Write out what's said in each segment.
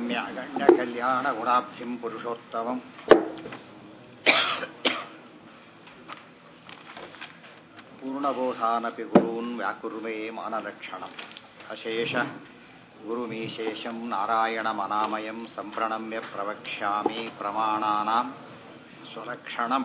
ರಮ್ಯ ಗಣ್ಯ ಕಲ್ಯಾಣ ಗುಣಾಬ್ಧಿಂ ಪುರುಷೋತ್ತಮಂ ಪೂರ್ಣಬೋಧಾನಪಿ ಗುರೂನ್ ವ್ಯಾಕುರ್ಮೇ ಮಾನಲಕ್ಷಣಂ ಅಶೇಷ ಗುರುಮೀಶೇಷಂ ನಾರಾಯಣಮನಾಮಯಂ ಸಂಪ್ರಣಮ್ಯ ಪ್ರವಕ್ಷ್ಯಾಮಿ ಪ್ರಮಾಣಾನಾಂ ಸ್ವಲಕ್ಷಣಂ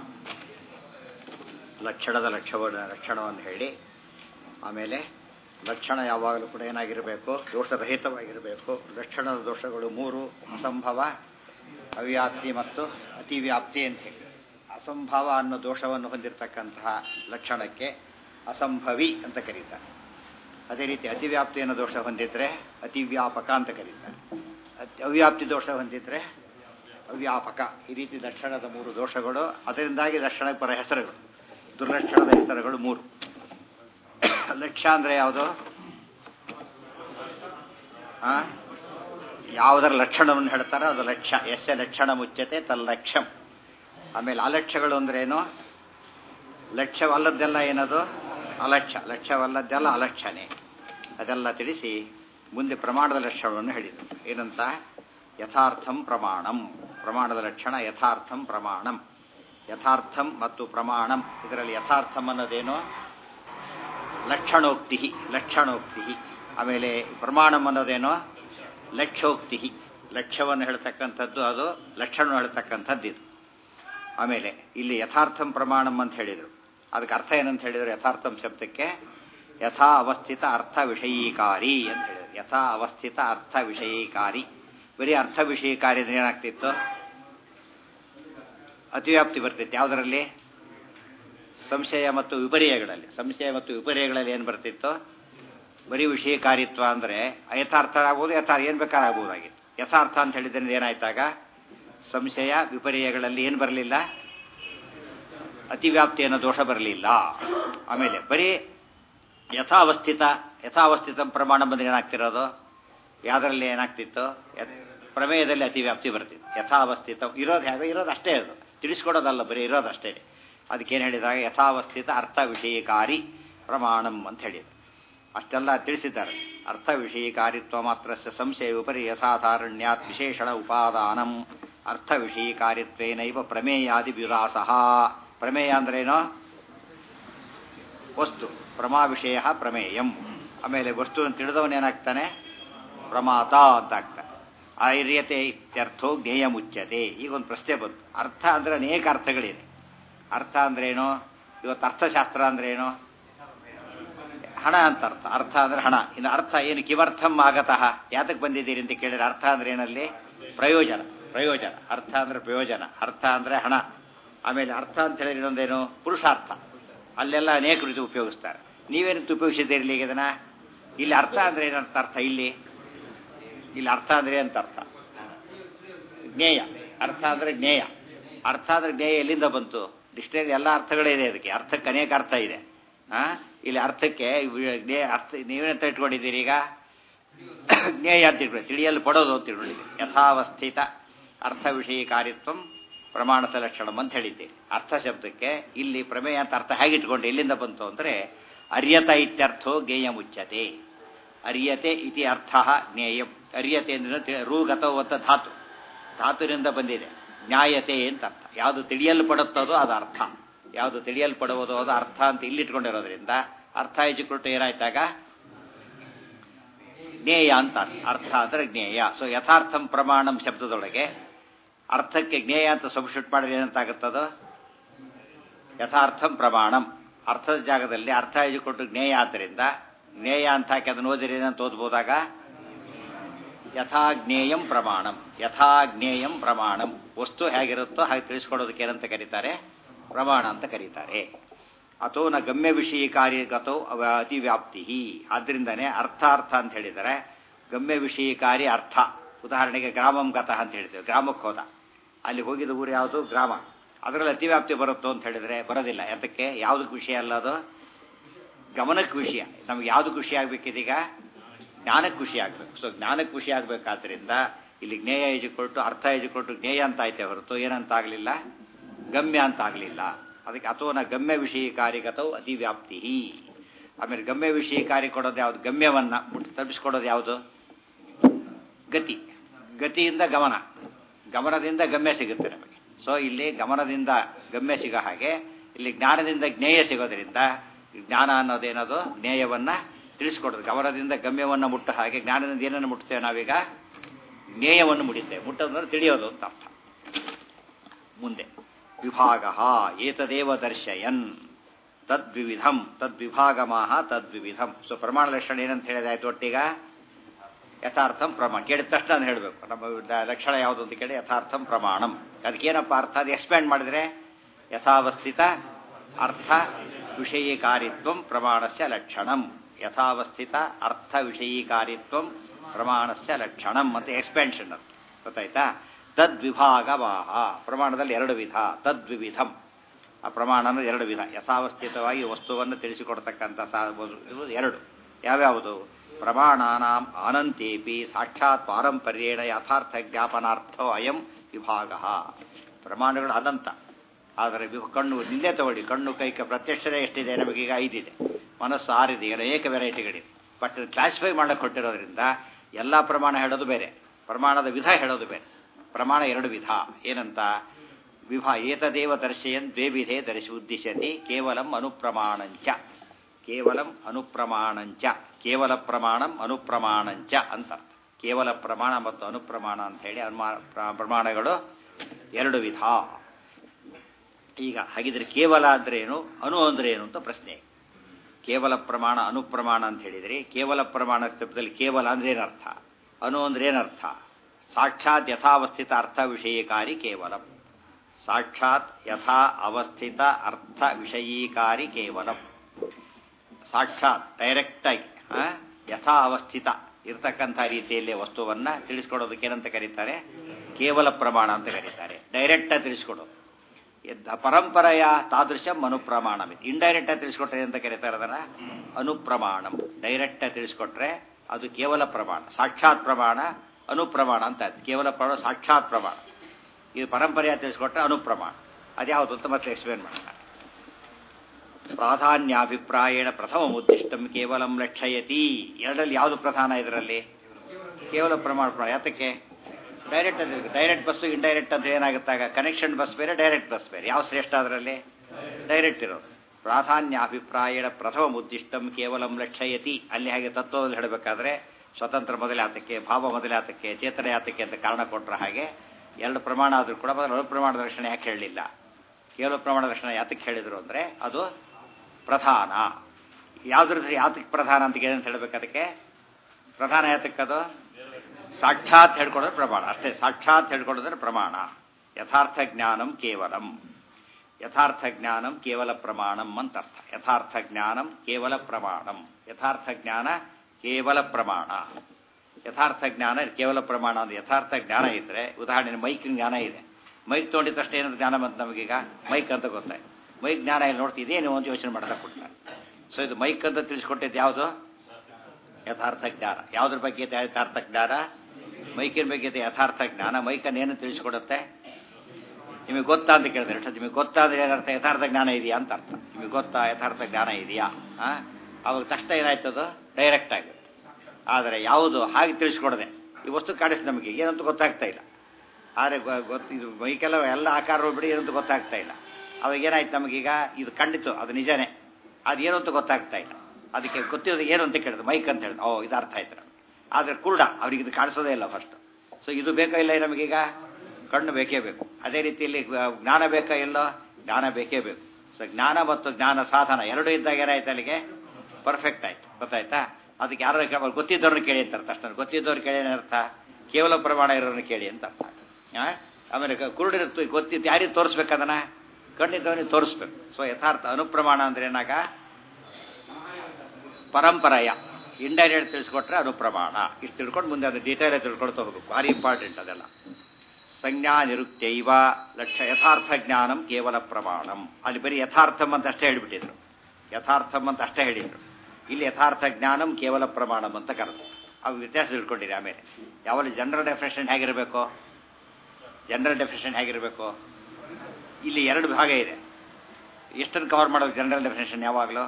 ಲಕ್ಷಣದ ಲಕ್ಷವ ಲಕ್ಷಣವನ್ನು ಹೇಳಿ ಆಮೇಲೆ ಲಕ್ಷಣ ಯಾವಾಗಲೂ ಕೂಡ ಏನಾಗಿರಬೇಕು ದೋಷರಹಿತವಾಗಿರಬೇಕು ಲಕ್ಷಣದ ದೋಷಗಳು ಮೂರು ಅಸಂಭವ ಅವ್ಯಾಪ್ತಿ ಮತ್ತು ಅತಿವ್ಯಾಪ್ತಿ ಅಂತ ಹೇಳಿ ಅಸಂಭವ ಅನ್ನೋ ದೋಷವನ್ನು ಹೊಂದಿರತಕ್ಕಂತಹ ಲಕ್ಷಣಕ್ಕೆ ಅಸಂಭವಿ ಅಂತ ಕರೀತಾರೆ ಅದೇ ರೀತಿ ಅತಿವ್ಯಾಪ್ತಿ ಅನ್ನೋ ದೋಷ ಹೊಂದಿದ್ರೆ ಅತಿವ್ಯಾಪಕ ಅಂತ ಕರೀತಾರೆ ಅವ್ಯಾಪ್ತಿ ದೋಷ ಹೊಂದಿದ್ರೆ ಅವ್ಯಾಪಕ ಈ ರೀತಿ ಲಕ್ಷಣದ ಮೂರು ದೋಷಗಳು ಅದರಿಂದಾಗಿ ಲಕ್ಷಣಕ್ಕೆ ಬರೋ ಹೆಸರುಗಳು ದುರ್ಲಕ್ಷಣದ ಹೆಸರುಗಳು ಮೂರು ಲಕ್ಷ್ಯ ಅಂದರೆ ಯಾವುದು ಯಾವುದರ ಲಕ್ಷಣವನ್ನು ಹೇಳ್ತಾರೋ ಅದು ಲಕ್ಷ್ಯ ಎಸ್ಯ ಲಕ್ಷಣ ಮುಚ್ಚತೆ ತಲ್ಲಕ್ಷ್ಯಂ ಆಮೇಲೆ ಅಲಕ್ಷ್ಯಗಳು ಅಂದ್ರೇನು ಲಕ್ಷ್ಯವಲ್ಲದ್ದೆಲ್ಲ ಏನದು ಅಲಕ್ಷ್ಯ ಲಕ್ಷ್ಯವಲ್ಲದ್ದೆಲ್ಲ ಅಲಕ್ಷ್ಯನೇ ಅದೆಲ್ಲ ತಿಳಿಸಿ ಮುಂದೆ ಪ್ರಮಾಣದ ಲಕ್ಷಣವನ್ನು ಹೇಳಿದರು ಏನಂತ ಯಥಾರ್ಥಂ ಪ್ರಮಾಣಂ ಪ್ರಮಾಣದ ಲಕ್ಷಣ ಯಥಾರ್ಥಂ ಪ್ರಮಾಣಂ ಯಥಾರ್ಥಂ ಮತ್ತು ಪ್ರಮಾಣಂ ಇದರಲ್ಲಿ ಯಥಾರ್ಥಂ ಅನ್ನೋದೇನು ಲಕ್ಷಣೋಕ್ತಿ ಲಕ್ಷಣೋಕ್ತಿ ಆಮೇಲೆ ಪ್ರಮಾಣಂ ಅನ್ನೋದೇನು ಲಕ್ಷ್ಯೋಕ್ತಿ ಲಕ್ಷ್ಯವನ್ನು ಹೇಳ್ತಕ್ಕಂಥದ್ದು ಅದು ಲಕ್ಷಣ ಹೇಳ್ತಕ್ಕಂಥದ್ದು ಇದು ಆಮೇಲೆ ಇಲ್ಲಿ ಯಥಾರ್ಥಂ ಪ್ರಮಾಣಂ ಅಂತ ಹೇಳಿದರು ಅದಕ್ಕೆ ಅರ್ಥ ಏನಂತ ಹೇಳಿದರು ಯಥಾರ್ಥಂ ಶಬ್ದಕ್ಕೆ ಯಥಾ ಅವಸ್ಥಿತ ಅರ್ಥ ವಿಷಯೀಕಾರಿ ಅಂತ ಹೇಳಿದರು ಯಥಾ ಅವಸ್ಥಿತ ಅರ್ಥ ವಿಷಯೀಕಾರಿ ಬರೀ ಅರ್ಥ ವಿಷಯೀಕಾರಿ ಏನಾಗ್ತಿತ್ತು ಅತಿವ್ಯಾಪ್ತಿ ಬರ್ತಿತ್ತು ಯಾವುದರಲ್ಲಿ ಸಂಶಯ ಮತ್ತು ವಿಪರ್ಯಗಳಲ್ಲಿ ಸಂಶಯ ಮತ್ತು ವಿಪರ್ಯಗಳಲ್ಲಿ ಏನು ಬರ್ತಿತ್ತು ಬರೀ ವಿಷಯಕಾರಿತ್ವ ಅಂದರೆ ಯಥಾರ್ಥ ಆಗ್ಬೋದು ಯಥಾರ್ಥ ಏನು ಬೇಕಾದ್ರೆ ಆಗ್ಬೋದಾಗಿತ್ತು ಯಥಾರ್ಥ ಅಂತ ಹೇಳಿದ್ರೆ ಏನಾಯ್ತಾಗ ಸಂಶಯ ವಿಪರ್ಯಗಳಲ್ಲಿ ಏನು ಬರಲಿಲ್ಲ ಅತಿವ್ಯಾಪ್ತಿ ಅನ್ನೋ ದೋಷ ಬರಲಿಲ್ಲ ಆಮೇಲೆ ಬರೀ ಯಥಾವಸ್ಥಿತ ಯಥಾವಸ್ಥಿತ ಪ್ರಮಾಣ ಬಂದ್ರೆ ಏನಾಗ್ತಿರೋದು ಯಾವುದರಲ್ಲಿ ಏನಾಗ್ತಿತ್ತು ಪ್ರಮೇಯದಲ್ಲಿ ಅತಿವ್ಯಾಪ್ತಿ ಬರ್ತಿತ್ತು ಯಥಾವಸ್ಥಿತ ಇರೋದು ಹೇಗೋ ಇರೋದು ಅಷ್ಟೇ ಅದು ತಿಳಿಸ್ಕೊಡೋದಲ್ಲ ಬರೀ ಇರೋದು ಅಷ್ಟೇ ಅದಕ್ಕೇನು ಹೇಳಿದಾಗ ಯಥಾವಸ್ಥಿತ ಅರ್ಥ ವಿಷಯಕಾರಿ ಪ್ರಮಾಣಂ ಅಂತ ಹೇಳಿದ್ರು ಅಷ್ಟೆಲ್ಲ ತಿಳಿಸಿದ್ದಾರೆ ಅರ್ಥ ವಿಷಯಕಾರಿತ್ವ ಮಾತ್ರ ಸಂಶಯ ಉಪರಿ ಯಥಾಧಾರಣ್ಯಾತ್ ವಿಶೇಷಣ ಉಪಾದಾನಂ ಅರ್ಥ ವಿಷಯಕಾರಿತ್ವೇನೈವ ಪ್ರಮೇಯಾದಿ ವಿರಾಸ ಪ್ರಮೇಯ ಅಂದ್ರೇನು ವಸ್ತು ಪ್ರಮಾ ವಿಷಯ ಪ್ರಮೇಯಂ ಆಮೇಲೆ ವಸ್ತುವನ್ನು ತಿಳಿದವನೇನಾಗ್ತಾನೆ ಪ್ರಮಾತ ಅಂತ ಆಗ್ತಾನೆ ಆರ್ಯತೆ ಇತ್ಯರ್ಥೋ ಜ್ಞೇಯ ಮುಚ್ಚತೆ ಈಗ ಒಂದು ಪ್ರಶ್ನೆ ಬಂತು ಅರ್ಥ ಅಂದ್ರೆ ಅನೇಕ ಅರ್ಥಗಳಿದೆ ಅರ್ಥ ಅಂದ್ರೇನು ಇವತ್ತು ಅರ್ಥಶಾಸ್ತ್ರ ಅಂದ್ರೇನು ಹಣ ಅಂತ ಅರ್ಥ ಅರ್ಥ ಅಂದ್ರೆ ಹಣ ಇನ್ನು ಅರ್ಥ ಏನು ಕಿವರ್ಥಂ ಆಗತಃ ಯಾತಕ್ಕೆ ಬಂದಿದ್ದೀರಿ ಅಂತ ಕೇಳಿದ್ರೆ ಅರ್ಥ ಅಂದ್ರೆ ಏನಲ್ಲಿ ಪ್ರಯೋಜನ ಪ್ರಯೋಜನ ಅರ್ಥ ಅಂದ್ರೆ ಪ್ರಯೋಜನ ಅರ್ಥ ಅಂದ್ರೆ ಹಣ ಆಮೇಲೆ ಅರ್ಥ ಅಂತ ಹೇಳಿದ್ರೆ ಇನ್ನೊಂದೇನು ಪುರುಷಾರ್ಥ ಅಲ್ಲೆಲ್ಲ ಅನೇಕ ರೀತಿ ಉಪಯೋಗಿಸ್ತಾರೆ ನೀವೇನಂತ ಉಪಯೋಗಿಸಿದ್ದೀರಿ ಈಗ ಇದನ್ನ ಇಲ್ಲಿ ಅರ್ಥ ಅಂದ್ರೆ ಏನಂತ ಅರ್ಥ ಇಲ್ಲಿ ಇಲ್ಲಿ ಅರ್ಥ ಅಂದ್ರೆ ಅಂತ ಅರ್ಥ ಜ್ಞೇಯ ಅರ್ಥ ಅಂದ್ರೆ ಜ್ಞೇಯ ಅರ್ಥ ಅಂದ್ರೆ ಜ್ಞೇಯ ಎಲ್ಲಿಂದ ಬಂತು ಡಿಕ್ಷನರಿ ಎಲ್ಲ ಅರ್ಥಗಳೇ ಇದೆ ಅದಕ್ಕೆ ಅರ್ಥಕ್ಕೆ ಅನೇಕ ಅರ್ಥ ಇದೆ ಆ ಇಲ್ಲಿ ಅರ್ಥಕ್ಕೆ ಜ್ಞೇಯ ಅರ್ಥ ನೀವೇನಂತ ಇಟ್ಕೊಂಡಿದ್ದೀರಿ ಈಗ ಜ್ಞೇಯ ಅಂತ ಇಟ್ಕೊಳ್ಳಿ ತಿಳಿಯಲು ಪಡೋದು ಅಂತ ಇಟ್ಕೊಂಡಿದ್ದೀರಿ ಯಥಾವಸ್ಥಿತ ಅರ್ಥ ವಿಷಯಕಾರಿತ್ವ ಪ್ರಮಾಣದ ಲಕ್ಷಣಂ ಅಂತ ಹೇಳಿದ್ದೀರಿ ಅರ್ಥ ಶಬ್ದಕ್ಕೆ ಇಲ್ಲಿ ಪ್ರಮೇಯ ಅಂತ ಅರ್ಥ ಹೇಗೆ ಇಟ್ಕೊಂಡು ಎಲ್ಲಿಂದ ಬಂತು ಅಂದರೆ ಅರ್ಯತ ಇತ್ಯರ್ಥೋ ಜ್ಞೇಯ ಮುಚ್ಚತೆ ಅರ್ಯತೆ ಇತಿ ಅರ್ಥ ಜ್ಞೇಯಂ ಅರ್ಯತೆ ಅಂದ್ರೆ ರೂಗತವಂತ ಧಾತು ಧಾತುವಿನಿಂದ ಬಂದಿದೆ ನ್ಯಾಯತೆ ಅಂತ ಅರ್ಥ ಯಾವುದು ತಿಳಿಯಲ್ಪಡುತ್ತದೋ ಅದು ಅರ್ಥ ಯಾವುದು ತಿಳಿಯಲ್ಪಡುವುದೋ ಅದು ಅರ್ಥ ಅಂತ ಇಲ್ಲಿಟ್ಕೊಂಡಿರೋದ್ರಿಂದ ಅರ್ಥ ಹೆಚ್ಚಿಕೊಟ್ಟು ಏನಾಯ್ತಾಗ ಜ್ಞೇಯ ಅಂತ ಅರ್ಥ ಅಂದ್ರೆ ಜ್ಞೇಯ ಸೊ ಯಥಾರ್ಥಂ ಪ್ರಮಾಣಂ ಶಬ್ದದೊಳಗೆ ಅರ್ಥಕ್ಕೆ ಜ್ಞೇಯ ಅಂತ ಸಬ್ಸ್ಟಿಟ್ಯೂಟ್ ಮಾಡಿದ್ರೆ ಏನಂತಾಗುತ್ತದೋ ಯಥಾರ್ಥಂ ಪ್ರಮಾಣಂ ಅರ್ಥದ ಜಾಗದಲ್ಲಿ ಅರ್ಥ ಹೆಚ್ಚಿಕೊಟ್ಟು ಜ್ಞೇಯ ಆದ್ದರಿಂದ ಜ್ಞೇಯ ಅಂತ ಹಾಕಿ ಅದನ್ನು ಓದಿರಿ ಏನಂತ ಓದ್ಬೋದಾಗ ಯಥಾಜ್ಞೇಯಂ ಪ್ರಮಾಣಂ ಯಥಾಜ್ಞೇಯಂ ಪ್ರಮಾಣಂ ವಸ್ತು ಹೇಗಿರುತ್ತೋ ಹಾಗೆ ತಿಳಿಸ್ಕೊಡೋದಕ್ಕೆ ಏನಂತ ಕರೀತಾರೆ ಪ್ರಮಾಣ ಅಂತ ಕರೀತಾರೆ ಅಥೋ ನ ಗಮ್ಯ ವಿಷಯಕಾರಿ ಗತೋ ಅತಿವ್ಯಾಪ್ತಿ ಆದ್ದರಿಂದನೇ ಅರ್ಥಾರ್ಥ ಅಂತ ಹೇಳಿದರೆ ಗಮ್ಯ ವಿಷಯಕಾರಿ ಅರ್ಥ ಉದಾಹರಣೆಗೆ ಗ್ರಾಮಂ ಗತಃ ಅಂತ ಹೇಳ್ತೇವೆ ಗ್ರಾಮಕ್ಕೆ ಹೋದ ಅಲ್ಲಿ ಹೋಗಿದ ಊರು ಯಾವುದು ಗ್ರಾಮ ಅದರಲ್ಲಿ ಅತಿವ್ಯಾಪ್ತಿ ಬರುತ್ತೋ ಅಂತ ಹೇಳಿದರೆ ಬರೋದಿಲ್ಲ ಅದಕ್ಕೆ ಯಾವುದಕ್ಕೆ ವಿಷಯ ಅಲ್ಲ ಅದು ಗಮನಕ್ಕೆ ವಿಷಯ ನಮ್ಗೆ ಯಾವುದು ಖುಷಿ ಆಗ್ಬೇಕಿದೀಗ ಜ್ಞಾನಕ್ಕೆ ಖುಷಿ ಆಗ್ಬೇಕು ಸೊ ಜ್ಞಾನಕ್ಕೆ ಖುಷಿ ಆಗ್ಬೇಕಾದ್ರಿಂದ ಇಲ್ಲಿ ಜ್ಞೇಯ ಎಜಿಕೊಟ್ಟು ಅರ್ಥ ಎಜಿಕೊಟ್ಟು ಜ್ಞೇಯ ಅಂತ ಆಯ್ತೆ ಹೊರತು ಏನಂತ ಆಗಲಿಲ್ಲ ಗಮ್ಯ ಅಂತ ಆಗಲಿಲ್ಲ ಅದಕ್ಕೆ ಅಥವಾ ನ ಗಮ್ಯ ವಿಷಯಕಾರಿಗತವು ಅತಿವ್ಯಾಪ್ತಿ ಆಮೇಲೆ ಗಮ್ಯ ವಿಷಯಕಾರಿ ಕೊಡೋದು ಯಾವುದು ಗಮ್ಯವನ್ನ ಮುಟ್ಟಿ ತಪ್ಪಿಸ್ಕೊಡೋದು ಯಾವುದು ಗತಿ ಗತಿಯಿಂದ ಗಮನ ಗಮನದಿಂದ ಗಮ್ಯ ಸಿಗುತ್ತೆ ನಮಗೆ ಸೊ ಇಲ್ಲಿ ಗಮನದಿಂದ ಗಮ್ಯ ಸಿಗೋ ಹಾಗೆ ಇಲ್ಲಿ ಜ್ಞಾನದಿಂದ ಜ್ಞೇಯ ಸಿಗೋದ್ರಿಂದ ಜ್ಞಾನ ಅನ್ನೋದೇನದು ಜ್ಞೇಯವನ್ನ ತಿಳಿಸ್ಕೊಡೋದು ಗಮನದಿಂದ ಗಮ್ಯವನ್ನು ಮುಟ್ಟ ಹಾಗೆ ಜ್ಞಾನದಿಂದ ಏನನ್ನು ಮುಟ್ತೇವೆ ನಾವೀಗ ಜ್ಞೇಯವನ್ನು ಮುಡಿತೇವೆ ಮುಟ್ಟೋದಂದ್ರೆ ತಿಳಿಯೋದು ಅಂತ ಅರ್ಥ ಮುಂದೆ ವಿಭಾಗ ಏತದೇವ ದರ್ಶಯನ್ ತದ್ವಿವಿಧಂ ತದ್ವಿಭಾಗಮಾಹ ತದ್ವಿವಿಧಂ ಸೊ ಪ್ರಮಾಣ ಲಕ್ಷಣ ಏನಂತ ಹೇಳಿದಾಯ್ತು ಒಟ್ಟಿಗ ಯಥಾರ್ಥಂ ಪ್ರಮಾಣ ಕೇಳಿದ ತಕ್ಷಣ ನಾನು ಹೇಳಬೇಕು ನಮ್ಮ ಲ- ಲಕ್ಷಣ ಯಾವುದು ಅಂತ ಕೇಳಿ ಯಥಾರ್ಥಂ ಪ್ರಮಾಣಂ ಅದಕ್ಕೇನಪ್ಪ ಅರ್ಥ ಅದು ಎಕ್ಸ್ಪ್ಯಾಂಡ್ ಮಾಡಿದ್ರೆ ಯಥಾವಸ್ಥಿತ ಅರ್ಥ ವಿಷಯೀಕಾರಿತ್ವಂ ಪ್ರಮಾಣಸ್ಯ ಲಕ್ಷಣಂ ಯಥಾವಸ್ಥಿತ ಅರ್ಥ ವಿಷಯೀಕಾರಿತ್ವಂ ಪ್ರಮಾಣಸ್ಯ ಲಕ್ಷಣಂ ಅಂತ ಎಕ್ಸ್ಪ್ಯಾನ್ಷನ್ ಅದು ಗೊತ್ತಾಯ್ತಾ ತದ್ವಿಭಾಗವಾಹ ಪ್ರಮಾಣದಲ್ಲಿ ಎರಡು ವಿಧ ತದ್ವಿವಿಧಂ ಆ ಪ್ರಮಾಣ ಅನ್ನೋದು ಎರಡು ವಿಧ ಯಥಾವಸ್ಥಿತವಾಗಿ ವಸ್ತುವನ್ನು ತಿಳಿಸಿಕೊಡ್ತಕ್ಕಂಥ ಸಾ- ಇದು ಎರಡು ಯಾವ್ಯಾವುದು ಪ್ರಮಾಣಾನಾಂ ಅನಂತೇಪಿ ಸಾಕ್ಷಾತ್ ಪಾರಂಪರ್ಯೇಣ ಯಥಾರ್ಥ ಜ್ಞಾಪನಾರ್ಥ ಅಯಂ ವಿಭಾಗ ಪ್ರಮಾಣಗಳು ಅನಂತ ಆದರೆ ವಿಭ- ಕಣ್ಣು ನಿಂದೆ ತಗೊಳ್ಳಿ ಕಣ್ಣು ಕೈಕ ಪ್ರತ್ಯಕ್ಷತೆ ಎಷ್ಟಿದೆ ನಮಗೀಗ ಐದಿದೆ ಮನಸ್ಸು ಆರಿದೆ ಈಗ ಅನೇಕ ವೆರೈಟಿಗಳಿದೆ ಬಟ್ ಕ್ಲಾಸಿಫೈ ಮಾಡಕ್ಕೆ ಕೊಟ್ಟಿರೋದ್ರಿಂದ ಎಲ್ಲ ಪ್ರಮಾಣ ಹೇಳೋದು ಬೇರೆ ಪ್ರಮಾಣದ ವಿಧ ಹೇಳೋದು ಬೇರೆ ಪ್ರಮಾಣ ಎರಡು ವಿಧ ಏನಂತ ವಿಭಾ ಏತದೇವ ದರ್ಶಯನ್ ದ್ವೇ ವಿಧೆ ದರ್ಶಿ ಉದ್ದೇಶತಿ ಕೇವಲಂ ಅನುಪ್ರಮಾಣಂಚ ಕೇವಲಂ ಅನುಪ್ರಮಾಣಂಚ ಕೇವಲ ಪ್ರಮಾಣಂ ಅನುಪ್ರಮಾಣಂಚ ಅಂತ ಅರ್ಥ. ಕೇವಲ ಪ್ರಮಾಣ ಮತ್ತು ಅನುಪ್ರಮಾಣ ಅಂತ ಹೇಳಿ ಅನುಮಾ ಪ್ರ- ಪ್ರಮಾಣಗಳು ಎರಡು ವಿಧ ಈಗ ಹಾಗಿದ್ರೆ ಕೇವಲ ಅಂದ್ರೆ ಏನು ಅನು ಅಂದ್ರೆ ಏನು ಅಂತ ಪ್ರಶ್ನೆ ಕೇವಲ ಪ್ರಮಾಣ ಅನುಪ್ರಮಾಣ ಅಂತ ಹೇಳಿದ್ರೆ ಕೇವಲ ಪ್ರಮಾಣ ಶಬ್ದದಲ್ಲಿ ಕೇವಲ ಅಂದ್ರೆ ಏನರ್ಥ ಅನು ಅಂದ್ರೆ ಏನರ್ಥ ಸಾಕ್ಷಾತ್ ಯಥಾವಸ್ಥಿತ ಅರ್ಥ ವಿಷಯಕಾರಿ ಕೇವಲ ಸಾಕ್ಷಾತ್ ಯಥಾ ಅವಸ್ಥಿತ ಅರ್ಥ ವಿಷಯೀಕಾರಿ ಕೇವಲಂ ಸಾಕ್ಷಾತ್ ಡೈರೆಕ್ಟ್ ಆಗಿ ಆ, ಯಥಾ ಅವಸ್ಥಿತ ಇರ್ತಕ್ಕಂಥ ರೀತಿಯಲ್ಲಿ ವಸ್ತುವನ್ನ ತಿಳಿಸ್ಕೊಡೋದಕ್ಕೆ ಏನಂತ ಕರೀತಾರೆ ಕೇವಲ ಪ್ರಮಾಣ ಅಂತ ಕರೀತಾರೆ ಡೈರೆಕ್ಟ್ ಆಗಿ ತಿಳಿಸ್ಕೊಡೋದು ಎದ್ದ ಪರಂಪರೆಯ ತಾದೃಶಂ ಅನುಪ್ರಮಾಣಂ ಇಂಡೈರೆಕ್ಟ್ ಆಗಿ ತಿಳಿಸ್ಕೊಟ್ರೆ ಅಂತ ಕರೀತಾರೆ ಅದನ್ನ ಅನುಪ್ರಮಾಣಂ ಡೈರೆಕ್ಟ್ ಆಗಿ ತಿಳಿಸ್ಕೊಟ್ರೆ ಅದು ಕೇವಲ ಪ್ರಮಾಣ ಸಾಕ್ಷಾತ್ ಪ್ರಮಾಣ ಅನುಪ್ರಮಾಣ ಅಂತ ಆಯ್ತು ಕೇವಲ ಪ್ರಮಾಣ ಸಾಕ್ಷಾತ್ ಪ್ರಮಾಣ ಇದು ಪರಂಪರೆಯ ತಿಳಿಸ್ಕೊಟ್ರೆ ಅನುಪ್ರಮಾಣ ಅದ್ಯಾವುದು ಅಂತ ಮತ್ತೆ ಎಕ್ಸ್ಪ್ಲೇನ್ ಮಾಡ್ತಾರೆ ಪ್ರಾಧಾನ್ಯಾಭಿಪ್ರಾಯಣ ಪ್ರಥಮ ಉದ್ದಿಷ್ಟಂ ಕೇವಲಂ ಲಕ್ಷಯತಿ ಎರಡರಲ್ಲಿ ಯಾವುದು ಪ್ರಧಾನ ಇದರಲ್ಲಿ ಕೇವಲ ಪ್ರಮಾಣ ಪ್ರಮಾಣ ಯಾತಕ್ಕೆ ಡೈರೆಕ್ಟ್ ಡೈರೆಕ್ಟ್ ಬಸ್ಸು ಇಂಡೈರೆಕ್ಟ್ ಅಂತ ಏನಾಗುತ್ತಾಗ ಕನೆಕ್ಷನ್ ಬಸ್ ಬೇರೆ ಡೈರೆಕ್ಟ್ ಬಸ್ ಬೇರೆ ಯಾವ ಶ್ರೇಷ್ಠ ಅದರಲ್ಲಿ ಡೈರೆಕ್ಟ್ ಇರೋದು ಪ್ರಾಧಾನ್ಯಾಭಿಪ್ರಾಯಣ ಪ್ರಥಮ ಉದ್ದಿಷ್ಟಂ ಕೇವಲಂ ಲಕ್ಷಯತಿ ಅಲ್ಲಿ ಹಾಗೆ ತತ್ವದಲ್ಲಿ ಹೇಳಬೇಕಾದ್ರೆ ಸ್ವತಂತ್ರ ಮೊದಲೇ ಆತಕ್ಕೆ ಭಾವ ಮೊದಲೇ ಆತಕ್ಕೆ ಚೇತನ ಆತಕ್ಕೆ ಅಂತ ಕಾರಣ ಕೊಟ್ಟರೆ ಹಾಗೆ ಎರಡು ಪ್ರಮಾಣ ಆದರೂ ಕೂಡ ಮೊದಲು ಪ್ರಮಾಣ ದರ್ಶನ ಯಾಕೆ ಹೇಳಲಿಲ್ಲ ಕೇವಲ ಪ್ರಮಾಣ ದರ್ಶನ ಯಾತಕ್ಕೆ ಹೇಳಿದ್ರು ಅಂದರೆ ಅದು ಪ್ರಧಾನ ಯಾವ್ದ್ರ ಯಾತಕ್ಕೆ ಪ್ರಧಾನ ಅಂತ ಏನಂತ ಹೇಳ್ಬೇಕು ಅದಕ್ಕೆ ಪ್ರಧಾನ ಯಾತಕ್ಕದು ಸಾಕ್ಷಾತ್ ಹೇಳ್ಕೊಡೋದು ಪ್ರಮಾಣ ಅಷ್ಟೇ ಸಾಕ್ಷಾತ್ ಹೇಳ್ಕೊಡೋದ್ರೆ ಪ್ರಮಾಣ ಯಥಾರ್ಥ ಜ್ಞಾನಂ ಕೇವಲಂ ಯಥಾರ್ಥ ಜ್ಞಾನಂ ಕೇವಲ ಪ್ರಮಾಣಂ ಅಂತ ಅರ್ಥ ಯಥಾರ್ಥ ಜ್ಞಾನಂ ಕೇವಲ ಪ್ರಮಾಣಂ ಯಥಾರ್ಥ ಜ್ಞಾನ ಕೇವಲ ಪ್ರಮಾಣ ಯಥಾರ್ಥ ಜ್ಞಾನ ಕೇವಲ ಪ್ರಮಾಣ ಅಂದ್ರೆ ಯಥಾರ್ಥ ಜ್ಞಾನ ಇದ್ರೆ ಉದಾಹರಣೆ ಮೈಕ್ ಜ್ಞಾನ ಇದೆ ಮೈಕ್ ತೊಗೊಂಡಿದ ತಕ್ಷಣ ಏನಂತ ಜ್ಞಾನ ಬಂತು ನಮಗೀಗ ಮೈಕ್ ಅಂತ ಗೊತ್ತಾಯ್ತು ಮೈಕ್ ಜ್ಞಾನ ಇಲ್ಲಿ ನೋಡ್ತಿ ಇದೇನು ಒಂದು ಯೋಚನೆ ಮಾಡ್ತಾ ಕೊಡ್ತಾರೆ ಸೊ ಇದು ಮೈಕ್ ಅಂತ ತಿಳಿಸ್ಕೊಟ್ಟಿದ್ದು ಯಾವುದು ಯಥಾರ್ಥ ಜ್ಞಾನ ಯಾವುದ್ರ ಬಗ್ಗೆ ಇದೆ ಯಥಾರ್ಥ ಜ್ಞಾನ ಮೈಕಿನ ಬಗ್ಗೆ ಇದೆ ಯಥಾರ್ಥ ಜ್ಞಾನ ಮೈಕನ್ನು ಏನು ತಿಳಿಸ್ಕೊಡುತ್ತೆ ನಿಮಗೆ ಗೊತ್ತಾ ಅಂತ ಕೇಳಿದ್ರೆ ಅಷ್ಟೇ ನಿಮಗೆ ಗೊತ್ತಾ ಅಂದ್ರೆ ಏನರ್ಥ ಯಥಾರ್ಥ ಜ್ಞಾನ ಇದೆಯಾ ಅಂತ ಅರ್ಥ ನಿಮಗೆ ಗೊತ್ತಾ ಯಥಾರ್ಥ ಜ್ಞಾನ ಇದೆಯಾ ಆ? ಅವಾಗ ತಕ್ಷಣ ಏನಾಯ್ತದು ಡೈರೆಕ್ಟ್ ಆಗುತ್ತೆ ಆದರೆ ಯಾವುದು ಹಾಗೆ ತಿಳಿಸ್ಕೊಡದೆ ಈ ವಸ್ತು ಕಾಣಿಸ್ ನಮಗೆ ಏನಂತ ಗೊತ್ತಾಗ್ತಾ ಇಲ್ಲ ಆದರೆ ಗೊತ್ತು ಇದು ಮೈಕೆಲ್ಲ ಎಲ್ಲ ಆಕಾರ ಬಿಡಿ ಏನಂತ ಗೊತ್ತಾಗ್ತಾ ಇಲ್ಲ ಅವಾಗ ಏನಾಯ್ತು ನಮಗೀಗ ಇದು ಖಂಡಿತು ಅದು ನಿಜನೇ ಅದು ಏನು ಅಂತ ಗೊತ್ತಾಗ್ತಾ ಇಲ್ಲ ಅದಕ್ಕೆ ಗೊತ್ತಿರೋದು ಏನು ಅಂತ ಕೇಳಿದ್ರು ಮೈಕ್ ಅಂತ ಹೇಳಿದ್ರು ಓ ಇದು ಅರ್ಥ ಆಯ್ತು ನಮಗೆ ಆದರೆ ಕುರುಡ ಅವ್ರಿಗೆ ಇದು ಕಾಣಿಸೋದೇ ಇಲ್ಲ ಫಸ್ಟ್ ಸೊ ಇದು ಬೇಕಾ ಇಲ್ಲ ನಮಗೀಗ ಕಣ್ಣು ಬೇಕೇ ಬೇಕು ಅದೇ ರೀತಿಯಲ್ಲಿ ಜ್ಞಾನ ಬೇಕಾ ಇಲ್ಲೋ ಜ್ಞಾನ ಬೇಕೇ ಬೇಕು ಸೊ ಜ್ಞಾನ ಮತ್ತು ಜ್ಞಾನ ಸಾಧನ ಎರಡೂ ಇದ್ದಾಗ ಏನಾಯ್ತು ಅಲ್ಲಿಗೆ ಪರ್ಫೆಕ್ಟ್ ಆಯ್ತು ಗೊತ್ತಾಯ್ತಾ ಅದಕ್ಕೆ ಯಾರು ಕೇಳ- ಗೊತ್ತಿದ್ದವ್ರನ್ನ ಕೇಳಿ ಅಂತ ಅರ್ಥ ಅಷ್ಟೇ ಗೊತ್ತಿದ್ದವ್ರು ಕೇಳಿ ಏನರ್ಥ ಕೇವಲ ಪ್ರಮಾಣ ಇರೋರನ್ನ ಕೇಳಿ ಅಂತ ಅರ್ಥ ಆ? ಆಮೇಲೆ ಕ- ಕುರುಡಿರುತ್ತೆ ಗೊತ್ತಿದ್ದು ಯಾರಿಗೆ ತೋರಿಸ್ಬೇಕು ಅದನ್ನ ಕಣ್ಣಿದ್ದವನಿಗೆ ತೋರಿಸ್ಬೇಕು ಸೊ ಯಥಾರ್ಥ ಅನುಪ್ರಮಾಣ ಅಂದ್ರೆ ಏನಾಗ ಪರಂಪರೆಯ ಇಂಡೈರೆಕ್ಟ್ ತಿಳಿಸ್ಕೊಟ್ರೆ ಅನುಪ್ರಮಾಣ ಇಷ್ಟು ತಿಳ್ಕೊಂಡು ಮುಂದೆ ಅದು ಡೀಟೇಲ್ ತಿಳ್ಕೊಳ್ತಾ ಹೋಗ್ಬೇಕು ಭಾರಿ ಇಂಪಾರ್ಟೆಂಟ್ ಅದೆಲ್ಲ ಸಂಜ್ಞಾ ನಿರುಕ್ತೈವ ಲಕ್ಷ ಯಥಾರ್ಥ ಜ್ಞಾನಂ ಕೇವಲ ಪ್ರಮಾಣಂ ಅಲ್ಲಿ ಬರೀ ಯಥಾರ್ಥಂ ಅಂತ ಅಷ್ಟೇ ಹೇಳಿಬಿಟ್ಟಿದ್ರು ಯಥಾರ್ಥಂ ಅಂತ ಅಷ್ಟೇ ಹೇಳಿದ್ರು ಇಲ್ಲಿ ಯಥಾರ್ಥ ಜ್ಞಾನಂ ಕೇವಲ ಪ್ರಮಾಣಂ ಅಂತ ಕರೆದು ಅವು ವ್ಯತ್ಯಾಸ ತಿಳ್ಕೊಂಡಿರಿ ಆಮೇಲೆ ಯಾವಲ್ಲಿ ಜನರಲ್ ಡೆಫಿನೇಷನ್ ಹೇಗಿರಬೇಕು ಜನರಲ್ ಡೆಫಿನೇಷನ್ ಹೇಗಿರಬೇಕು ಇಲ್ಲಿ ಎರಡು ಭಾಗ ಇದೆ ಎಷ್ಟನ್ನು ಕವರ್ ಮಾಡೋದು ಜನರಲ್ ಡೆಫಿನೇಷನ್ ಯಾವಾಗಲೂ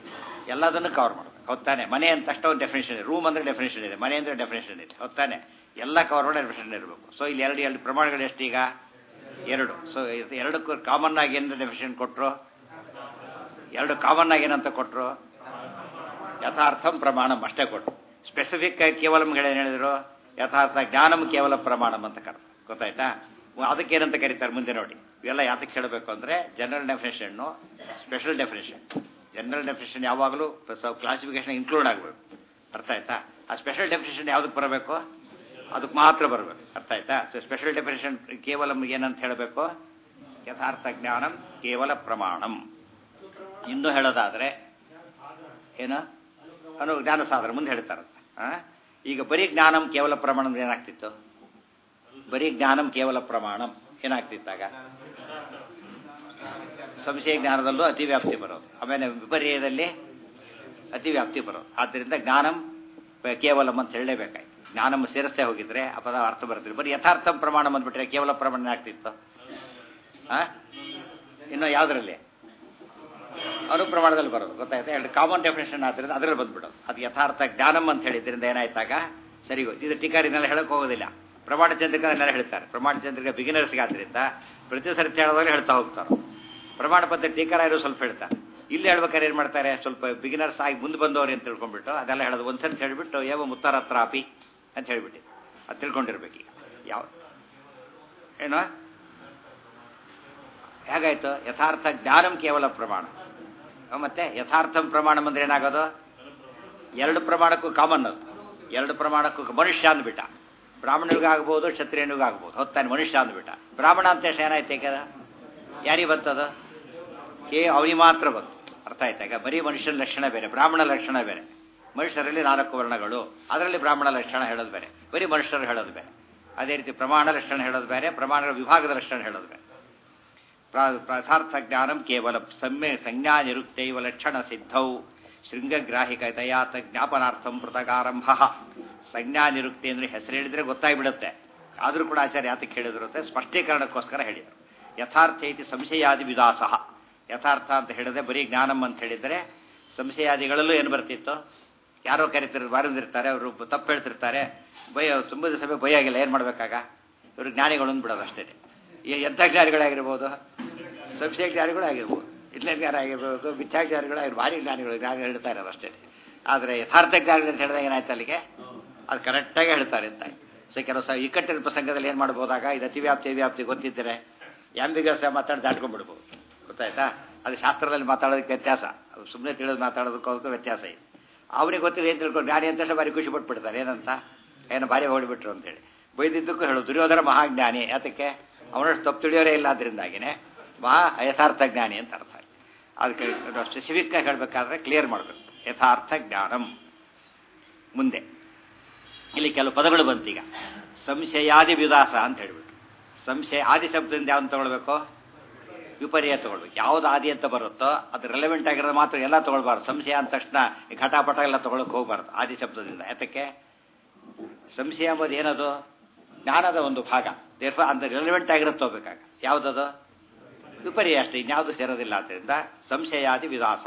ಎಲ್ಲದನ್ನು ಕವರ್ ಮಾಡಬೇಕು ಹೊತ್ತಾನೆ ಮನೆ ಅಂತ ಅಷ್ಟೇ ಒಂದು ಡೆಫಿನೇಷನ್ ಇದೆ ರೂಮ್ ಅಂದ್ರೆ ಡೆಫಿನೇಷನ್ ಇದೆ ಮನೆ ಅಂದ್ರೆ ಡೆಫಿನೇಷನ್ ಇದೆ ಹೊತ್ತಾನೆ ಎಲ್ಲ ಕವರ್ ಮಾಡಿ ಡೆಫಿನೇಷನ್ ಇರಬೇಕು ಸೊ ಇಲ್ಲಿ ಎರಡು ಎರಡು ಪ್ರಮಾಣಗಳು ಎಷ್ಟೀಗ ಎರಡು ಸೊ ಎರಡಕ್ಕೂ ಕಾಮನ್ ಆಗಿ ಏನು ಡೆಫಿನೇಷನ್ ಕೊಟ್ಟರು ಎರಡು ಕಾಮನ್ ಆಗಿ ಏನಂತ ಕೊಟ್ಟರು ಯಥಾರ್ಥಂ ಪ್ರಮಾಣಂ ಅಷ್ಟೇ ಕೊಟ್ಟರು ಸ್ಪೆಸಿಫಿಕ್ ಆಗಿ ಕೇವಲಂ ಏನು ಹೇಳಿದ್ರು ಯಥಾರ್ಥ ಜ್ಞಾನಂ ಕೇವಲ ಪ್ರಮಾಣಂ ಅಂತ ಕರೆದು ಗೊತ್ತಾಯ್ತಾ ಅದಕ್ಕೇನಂತ ಕರೀತಾರೆ ಮುಂದೆ ನೋಡಿ ಇವೆಲ್ಲ ಯಾತಕ್ಕೆ ಹೇಳಬೇಕು ಅಂದರೆ general definition special definition general definition ಯಾವಾಗಲೂ ಕ್ಲಾಸಿಫಿಕೇಶನ್ ಇನ್ಕ್ಲೂಡ್ ಆಗಬೇಕು ಅರ್ಥ ಆಯ್ತಾ ಆ ಸ್ಪೆಷಲ್ ಡೆಫಿನೇಷನ್ ಯಾವುದಕ್ಕೆ ಬರಬೇಕು ಅದಕ್ಕೆ ಮಾತ್ರ ಬರಬೇಕು ಅರ್ಥ ಆಯ್ತಾ ಸೊ ಸ್ಪೆಷಲ್ ಡೆಫಿನೇಷನ್ ಕೇವಲ ಏನಂತ ಹೇಳಬೇಕು ಯಥಾರ್ಥ ಜ್ಞಾನಂ ಕೇವಲ ಪ್ರಮಾಣಂ ಇನ್ನು ಹೇಳೋದಾದ್ರೆ ಏನು ಅನು ಜ್ಞಾನ ಸಾಧನ ಮುಂದೆ ಹೇಳ್ತಾರಂತ ಆ? ಈಗ ಬರೀ ಜ್ಞಾನಂ ಕೇವಲ ಪ್ರಮಾಣಂ ಏನಾಗ್ತಿತ್ತು ಬರೀ ಜ್ಞಾನಂ ಕೇವಲ ಪ್ರಮಾಣಂ ಏನಾಗ್ತಿತ್ತಾಗ ಸಂಶಯ ಜ್ಞಾನದಲ್ಲೂ ಅತಿವ್ಯಾಪ್ತಿ ಬರೋದು ಆಮೇಲೆ ವಿಪರ್ಯಯದಲ್ಲಿ ಅತಿವ್ಯಾಪ್ತಿ ಬರೋದು ಆದ್ದರಿಂದ ಜ್ಞಾನಂ ಪ- ಕೇವಲಂ ಅಂತ ಹೇಳಲೇಬೇಕಾಯ್ತು ಜ್ಞಾನಂ ಸೇರಿಸ್ತೇ ಹೋಗಿದ್ರೆ ಆ ಪದ ಅರ್ಥ ಬರ್ತಿಲ್ಲ ಬರೀ ಯಥಾರ್ಥಂ ಪ್ರಮಾಣ ಬಂದ್ಬಿಟ್ರೆ ಕೇವಲ ಪ್ರಮಾಣ ಆಗ್ತಿತ್ತು ಆ ಇನ್ನು ಯಾವುದರಲ್ಲಿ ಅನುಪ್ರಮಾಣದಲ್ಲಿ ಬರೋದು ಗೊತ್ತಾಯ್ತಾ ಎರಡು ಕಾಮನ್ ಡೆಫಿನೇಷನ್ ಆದ್ದರಿಂದ ಅದರಲ್ಲಿ ಬಂದ್ಬಿಡೋದು ಅದು ಯಥಾರ್ಥ ಜ್ಞಾನಂ ಅಂತ ಹೇಳಿದ್ರಿಂದ ಏನಾಯ್ತಾಗ ಸರಿ ಹೋಯ್ತು ಇದು ಟೀಕಾರಿನೆಲ್ಲ ಹೇಳಕ್ ಹೋಗೋದಿಲ್ಲ ಪ್ರಮಾಣ ಚಂದ್ರಿಕೆಲ್ಲ ಹೇಳ್ತಾರೆ ಪ್ರಮಾಣ ಚಂದ್ರಿಕೆ ಬಿಗಿನರ್ಸ್ಗೆ ಆದ್ರಿಂದ ಪ್ರತಿ ಸರ್ತಿ ಹೇಳೋದಾಗ ಹೇಳ್ತಾ ಹೋಗ್ತಾರೆ ಪ್ರಮಾಣ ಪದ್ಧತಿ ಟೀಕಾರ ಸ್ವಲ್ಪ ಹೇಳ್ತಾರೆ ಇಲ್ಲಿ ಹೇಳ್ಬೇಕಾದ್ರೆ ಏನು ಮಾಡ್ತಾರೆ ಸ್ವಲ್ಪ ಬಿಗಿನರ್ಸ್ ಆಗಿ ಮುಂದೆ ಬಂದವ್ರು ಅಂತ ತಿಳ್ಕೊಂಡ್ಬಿಟ್ಟು ಅದೆಲ್ಲ ಹೇಳೋದು ಒಂದ್ಸರಿ ಹೇಳಿಬಿಟ್ಟು ಯಾವ ಮುತ್ತರ ಹತ್ರಾಪಿ ಅಂತ ಹೇಳ್ಬಿಟ್ಟು ಅದು ತಿಳ್ಕೊಂಡಿರ್ಬೇಕು ಈಗ ಯಾವ ಏನೋ ಹೇಗಾಯ್ತು ಯಥಾರ್ಥ ಜ್ಞಾನಂ ಕೇವಲ ಪ್ರಮಾಣ ಆ, ಮತ್ತೆ ಯಥಾರ್ಥಂ ಪ್ರಮಾಣ ಅಂದ್ರೆ ಏನಾಗೋದು ಎರಡು ಪ್ರಮಾಣಕ್ಕೂ ಕಾಮನ್ ಅದು ಎರಡು ಪ್ರಮಾಣಕ್ಕೂ ಮನುಷ್ಯ ಅಂದ್ಬಿಟ್ಟ ಬ್ರಾಹ್ಮಣನಿಗೂ ಆಗ್ಬೋದು ಕ್ಷತ್ರಿಯನಿಗೂ ಆಗ್ಬೋದು ಹೊತ್ತಾನೆ ಮನುಷ್ಯ ಅಂದ್ಬಿಟ್ಟ ಬ್ರಾಹ್ಮಣ ಅಂತ ತಕ್ಷಣ ಏನಾಯ್ತು ಈಗ ಯಾರಿಗೆ ಬಂತದು ಕೇ ಅವನಿಗೆ ಮಾತ್ರ ಬಂತು ಅರ್ಥ ಆಯ್ತಾ ಈಗ ಬರೀ ಮನುಷ್ಯನ ಲಕ್ಷಣ ಬೇರೆ ಬ್ರಾಹ್ಮಣ ಲಕ್ಷಣ ಬೇರೆ ಮನುಷ್ಯರಲ್ಲಿ ನಾಲ್ಕು ವರ್ಣಗಳು ಅದರಲ್ಲಿ ಬ್ರಾಹ್ಮಣ ಲಕ್ಷಣ ಹೇಳೋದು ಬೇರೆ ಬರೀ ಮನುಷ್ಯರು ಹೇಳೋದು ಬೇರೆ ಅದೇ ರೀತಿ ಪ್ರಮಾಣ ಲಕ್ಷಣ ಹೇಳೋದು ಬೇರೆ ಪ್ರಮಾಣಗಳ ವಿಭಾಗದ ಲಕ್ಷಣ ಹೇಳೋದು ಬೇರೆ ಪ್ರ- ಪ್ರಥಾರ್ಥ ಜ್ಞಾನಂ ಕೇವಲ ಸಮ್ಯ ಸಂಜ್ಞಾ ನಿರುಕ್ತೈವ ಲಕ್ಷಣ ಸಿದ್ಧೌ ಶೃಂಗಗ್ರಾಹಿಕ ದಯಾತ ಜ್ಞಾಪನಾರ್ಥಂ ಪೃತಕಾರಂಭ ಸಂಜ್ಞಾ ನಿರುಕ್ತಿ ಅಂದ್ರೆ ಹೆಸರು ಹೇಳಿದ್ರೆ ಗೊತ್ತಾಗ್ಬಿಡುತ್ತೆ ಆದರೂ ಕೂಡ ಆಚಾರ್ಯ ಯಾತಕ್ಕೆ ಹೇಳಿದ್ರು ಅಂತ ಸ್ಪಷ್ಟೀಕರಣಕ್ಕೋಸ್ಕರ ಹೇಳಿದರು ಯಥಾರ್ಥ ಐತಿ ಸಂಶಯಾದಿ ವಿದಾಸ ಯಥಾರ್ಥ ಅಂತ ಹೇಳಿದ್ರೆ ಬರೀ ಜ್ಞಾನಂ ಅಂತ ಹೇಳಿದರೆ ಸಂಶಯಾದಿಗಳಲ್ಲೂ ಏನು ಬರ್ತಿತ್ತು ಯಾರೋ ಕರಿತಿರ್ ಬಾರಿಂದಿರ್ತಾರೆ ಅವರು ತಪ್ಪು ಹೇಳ್ತಿರ್ತಾರೆ ಭಯ ತುಂಬ ಸಭೆ ಭಯ ಆಗಿಲ್ಲ ಏನು ಮಾಡಬೇಕಾಗ ಇವರು ಜ್ಞಾನಿಗಳು ಅಂದ್ಬಿಡೋದು ಅಷ್ಟೇ ಈ ಎಂಥ ಜ್ಞಾನಿಗಳಾಗಿರ್ಬೋದು ಸಂಶಯ ಜ್ಞಾನಿಗಳು ಆಗಿರ್ಬೋದು ಜ್ಞಾನ ಆಗಿರ್ಬೋದು ಮಿಥ್ಯಾಜ್ಞಾನಿಗಳು ಆಗಿರ್ಬೋದು ಭಾರಿ ಜ್ಞಾನಿಗಳು ಜ್ಞಾನ ಹೇಳ್ತಾ ಇರೋದು ಅಷ್ಟೇ ಆದರೆ ಯಥಾರ್ಥ ಜ್ಞಾನಿಗಳು ಅಂತ ಹೇಳಿದಾಗ ಏನಾಯ್ತು ಅಲ್ಲಿಗೆ ಅದು ಕರೆಕ್ಟಾಗಿ ಹೇಳ್ತಾರೆ ಅಂತ ಸೊ ಕೆಲವು ಸಹ ಇಕ್ಕಟ್ಟಿನ ಪ್ರಸಂಗದಲ್ಲಿ ಏನು ಮಾಡ್ಬೋದಾಗ ಇದು ಅತಿವ್ಯಾಪ್ತಿ ವ್ಯಾಪ್ತಿ ಗೊತ್ತಿದ್ದರೆ ಎಂಬಿಗಸ ಮಾತಾಡಿ ದಾಟ್ಕೊಂಡ್ಬಿಡ್ಬೋದು ಗೊತ್ತಾಯ್ತಾ ಅದು ಶಾಸ್ತ್ರದಲ್ಲಿ ಮಾತಾಡೋದಕ್ಕೆ ವ್ಯತ್ಯಾಸ ಸುಮ್ಮನೆ ತಿಳಿದು ಮಾತಾಡೋದಕ್ಕೂ ವ್ಯತ್ಯಾಸ ಇದೆ ಅವನಿಗೆ ಗೊತ್ತಿಲ್ಲ ಏನು ತಿಳ್ಕೊಂಡು ಜ್ಞಾನಿ ಅಂತ ಭಾರಿ ಖುಷಿ ಪಟ್ಬಿಡ್ತಾರೆ ಏನಂತ ಏನು ಭಾರಿ ಹೊಡಿಬಿಟ್ರು ಅಂತೇಳಿ ಬೈದಿದ್ದಕ್ಕೂ ಹೇಳು ದುರ್ಯೋಧನ ಮಹಾಜ್ಞಾನಿ ಯಾತಕ್ಕೆ ಅವನಷ್ಟು ತಪ್ಪು ತಿಳಿಯೋರೇ ಇಲ್ಲ ಅದರಿಂದಾಗಿನೇ ಮಹಾ ಯಥಾರ್ಥ ಜ್ಞಾನಿ ಅಂತ ಅರ್ಥ ಅದಕ್ಕೆ ಸ್ಪೆಸಿಫಿಕ್ ಆಗಿ ಹೇಳಬೇಕಾದ್ರೆ ಕ್ಲಿಯರ್ ಮಾಡಬೇಕು ಯಥಾರ್ಥ ಜ್ಞಾನಂ ಮುಂದೆ ಇಲ್ಲಿ ಕೆಲವು ಪದಗಳು ಬಂತೀಗ ಸಂಶಯಾದಿ ವಿದಾಸ ಅಂತ ಹೇಳ್ಬಿಟ್ಟು ಸಂಶಯ ಆದಿ ಶಬ್ದದಿಂದ ಯಾವ್ದು ತಗೊಳ್ಬೇಕು ವಿಪರ್ಯ ತಗೊಳ್ಬೇಕು ಯಾವ್ದು ಆದಿ ಅಂತ ಬರುತ್ತೋ ಅದು ರೆಲೆವೆಂಟ್ ಆಗಿರೋದು ಮಾತ್ರ ಎಲ್ಲ ತಗೊಳ್ಬಾರ್ದು ಸಂಶಯ ಅಂದ ತಕ್ಷಣ ಈ ಘಟಾಪಟ ಎಲ್ಲ ತಗೊಳಕ್ ಹೋಗ್ಬಾರ್ದು ಆದಿ ಶಬ್ದದಿಂದ ಯಾತಕ್ಕೆ ಸಂಶಯ ಎಂಬುದು ಏನದು ಜ್ಞಾನದ ಒಂದು ಭಾಗ ದೇರ್ಫ ಅಂತ ರೆಲೆವೆಂಟ್ ಆಗಿರೋದು ತಗೋಬೇಕಾಗ ಯಾವುದದು ವಿಪರ್ಯ ಅಷ್ಟೇ ಇನ್ಯಾವುದು ಸೇರೋದಿಲ್ಲ ಆದ್ದರಿಂದ ಸಂಶಯಾದಿ ವಿದಾಸ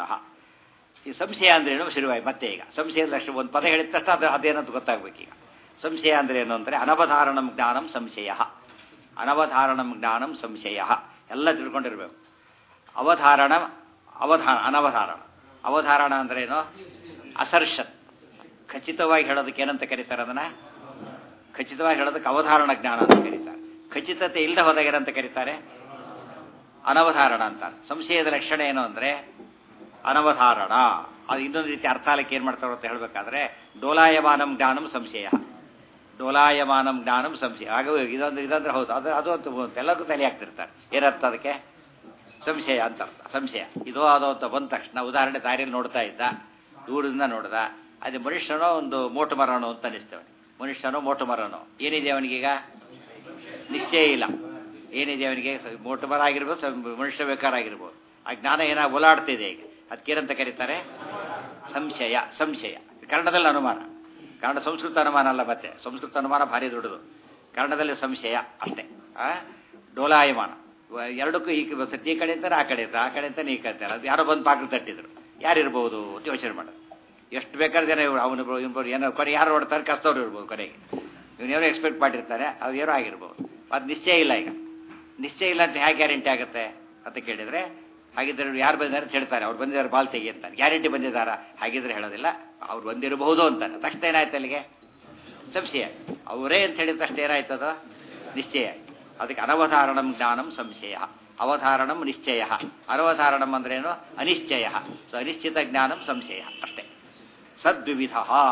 ಈ ಸಂಶಯ ಅಂದ್ರೆ ಏನು ಶುರುವಾಯಿ ಮತ್ತೆ ಈಗ ಸಂಶಯದ ಲಕ್ಷಣ ಒಂದು ಪದ ಹೇಳಿದ ತಕ್ಷಣ ಅದು ಅದೇನಂತ ಗೊತ್ತಾಗ್ಬೇಕೀಗ ಸಂಶಯ ಅಂದ್ರೆ ಏನು ಅಂದರೆ ಅನವಧಾರಣಂ ಜ್ಞಾನಂ ಸಂಶಯ ಅನವಧಾರಣಂ ಜ್ಞಾನಂ ಸಂಶಯ ಎಲ್ಲ ತಿಳ್ಕೊಂಡಿರ್ಬೇಕು ಅವಧಾರಣ ಅವಧಾನ ಅನವಧಾರಣ ಅವಧಾರಣ ಅಂದ್ರೆ ಏನು ಅಸರ್ಷನ್ ಖಚಿತವಾಗಿ ಹೇಳೋದಕ್ಕೆ ಏನಂತ ಕರೀತಾರೆ ಅದನ್ನ ಖಚಿತವಾಗಿ ಹೇಳೋದಕ್ಕೆ ಅವಧಾರಣ ಜ್ಞಾನ ಅಂತ ಕರೀತಾರೆ ಖಚಿತತೆ ಇಲ್ಲದೆ ಹೋದಾಗ ಏನಂತ ಕರೀತಾರೆ ಅನವಧಾರಣ ಅಂತ ಸಂಶಯದ ಲಕ್ಷಣ ಏನು ಅಂದ್ರೆ ಅನವಧಾರಣ ಅದು ಇನ್ನೊಂದು ರೀತಿ ಅರ್ಥಾಲಕ್ಕೆ ಏನು ಮಾಡ್ತಾರೆ ಅಂತ ಹೇಳಬೇಕಾದ್ರೆ ಡೋಲಾಯಮಾನಂ ಜ್ಞಾನಂ ಸಂಶಯ ಡೋಲಾಯಮಾನಂ ಜ್ಞಾನಂ ಸಂಶಯ ಆಗ ಇದೊಂದು ಇದಂದ್ರೆ ಹೌದು ಅದು ಅದು ಅಂತ ಬಂತು ಎಲ್ಲಕ್ಕೂ ತಲೆ ಹಾಕ್ತಿರ್ತಾರೆ ಏನರ್ಥ ಅದಕ್ಕೆ ಸಂಶಯ ಅಂತ ಅರ್ಥ ಸಂಶಯ ಇದು ಅದು ಅಂತ ಬಂದ ತಕ್ಷಣ ಉದಾಹರಣೆ ದಾರಿಯಲ್ಲಿ ನೋಡ್ತಾ ಇದ್ದ ದೂರದಿಂದ ನೋಡ್ದ ಅದು ಮನುಷ್ಯನೋ ಒಂದು ಮೋಟು ಮರನೋ ಅಂತ ಅನಿಸ್ತೇವೆ ಮನುಷ್ಯನೋ ಮೋಟು ಮರನೋ ಏನಿದೆ ಅವನಿಗೀಗ ನಿಶ್ಚಯ ಇಲ್ಲ ಏನಿದೆ ಅವನಿಗೆ ಮೋಟು ಮರ ಆಗಿರ್ಬೋದು ಸ- ಮನುಷ್ಯ ಬೇಕಾರಾಗಿರ್ಬೋದು ಆ ಜ್ಞಾನ ಏನಾಗ ಓಲಾಡ್ತಿದೆ ಈಗ ಅದಕ್ಕೇನಂತ ಕರೀತಾರೆ ಸಂಶಯ ಸಂಶಯ ಕನ್ನಡದಲ್ಲಿ ಅನುಮಾನ ಕನ್ನಡ ಸಂಸ್ಕೃತ ಅನುಮಾನ ಅಲ್ಲ ಮತ್ತೆ ಸಂಸ್ಕೃತ ಅನುಮಾನ ಭಾರಿ ದೊಡ್ಡದು ಕನ್ನಡದಲ್ಲಿ ಸಂಶಯ ಅಷ್ಟೇ ಆ ಡೋಲಾಯಮಾನ ವ- ಎರಡಕ್ಕೂ ಈ ಕ- ಸತಿ ಈ ಕಡೆ ಅಂತಾರೆ ಆ ಕಡೆ ಅಂತಾರೆ ಆ ಕಡೆ ಅಂತಾನೆ ಈ ಕಡೆ ಅಂತಾರೆ ಅದು ಯಾರೋ ಬಂದು ಪಾಕಲು ತಟ್ಟಿದ್ರು ಯಾರಿರ್ಬೋದು ಅಂತ ಯೋಚನೆ ಮಾಡೋದು ಎಷ್ಟು ಬೇಕಾದ್ರೆ ಜನ ಇವ್ರು ಅವನು ಇವನು ಏನೋ ಕೊನೆ ಯಾರು ನೋಡ್ತಾರೆ ಕಸ್ತವ್ರು ಇರ್ಬೋದು ಕೊನೆಗೆ ಇವನೇನೋ ಎಕ್ಸ್ಪೆಕ್ಟ್ ಮಾಡಿರ್ತಾನೆ ಅದು ಏನೋ ಆಗಿರ್ಬೋದು ಅದು ನಿಶ್ಚಯ ಇಲ್ಲ ಈಗ ನಿಶ್ಚಯ ಇಲ್ಲ ಅಂತ ಹೇಗೆ ಗ್ಯಾರಂಟಿ ಆಗುತ್ತೆ ಅಂತ ಕೇಳಿದರೆ ಹಾಗಿದ್ರೆ ಯಾರು ಬಂದಿದ್ದಾರೆ ಅಂತ ಹೇಳ್ತಾರೆ ಅವ್ರು ಬಂದಿದ್ದಾರೆ ಬಾಲ್ ತೆಗಿ ಅಂತಾರೆ ಗ್ಯಾರಂಟಿ ಬಂದಿದ್ದಾರಾ ಹಾಗಿದ್ರೆ ಹೇಳೋದಿಲ್ಲ ಅವ್ರು ಬಂದಿರಬಹುದು ಅಂತಾನೆ ತಕ್ಷಣ ಏನಾಯ್ತು ಅಲ್ಲಿಗೆ ಸಂಶಯ ಅವರೇ ಅಂತ ಹೇಳಿದ ತಕ್ಷಣ ಏನಾಯ್ತದ ನಿಶ್ಚಯ ಅದಕ್ಕೆ ಅನವಧಾರಣಂ ಜ್ಞಾನಂ ಸಂಶಯ ಅವಧಾರಣಂ ನಿಶ್ಚಯ ಅನವಧಾರಣಂ ಅಂದ್ರೇನು ಅನಿಶ್ಚಯ ಸೊ ಅನಿಶ್ಚಿತ ಜ್ಞಾನಂ ಸಂಶಯ ಅಷ್ಟೇ ಸದ್ವಿವಿಧ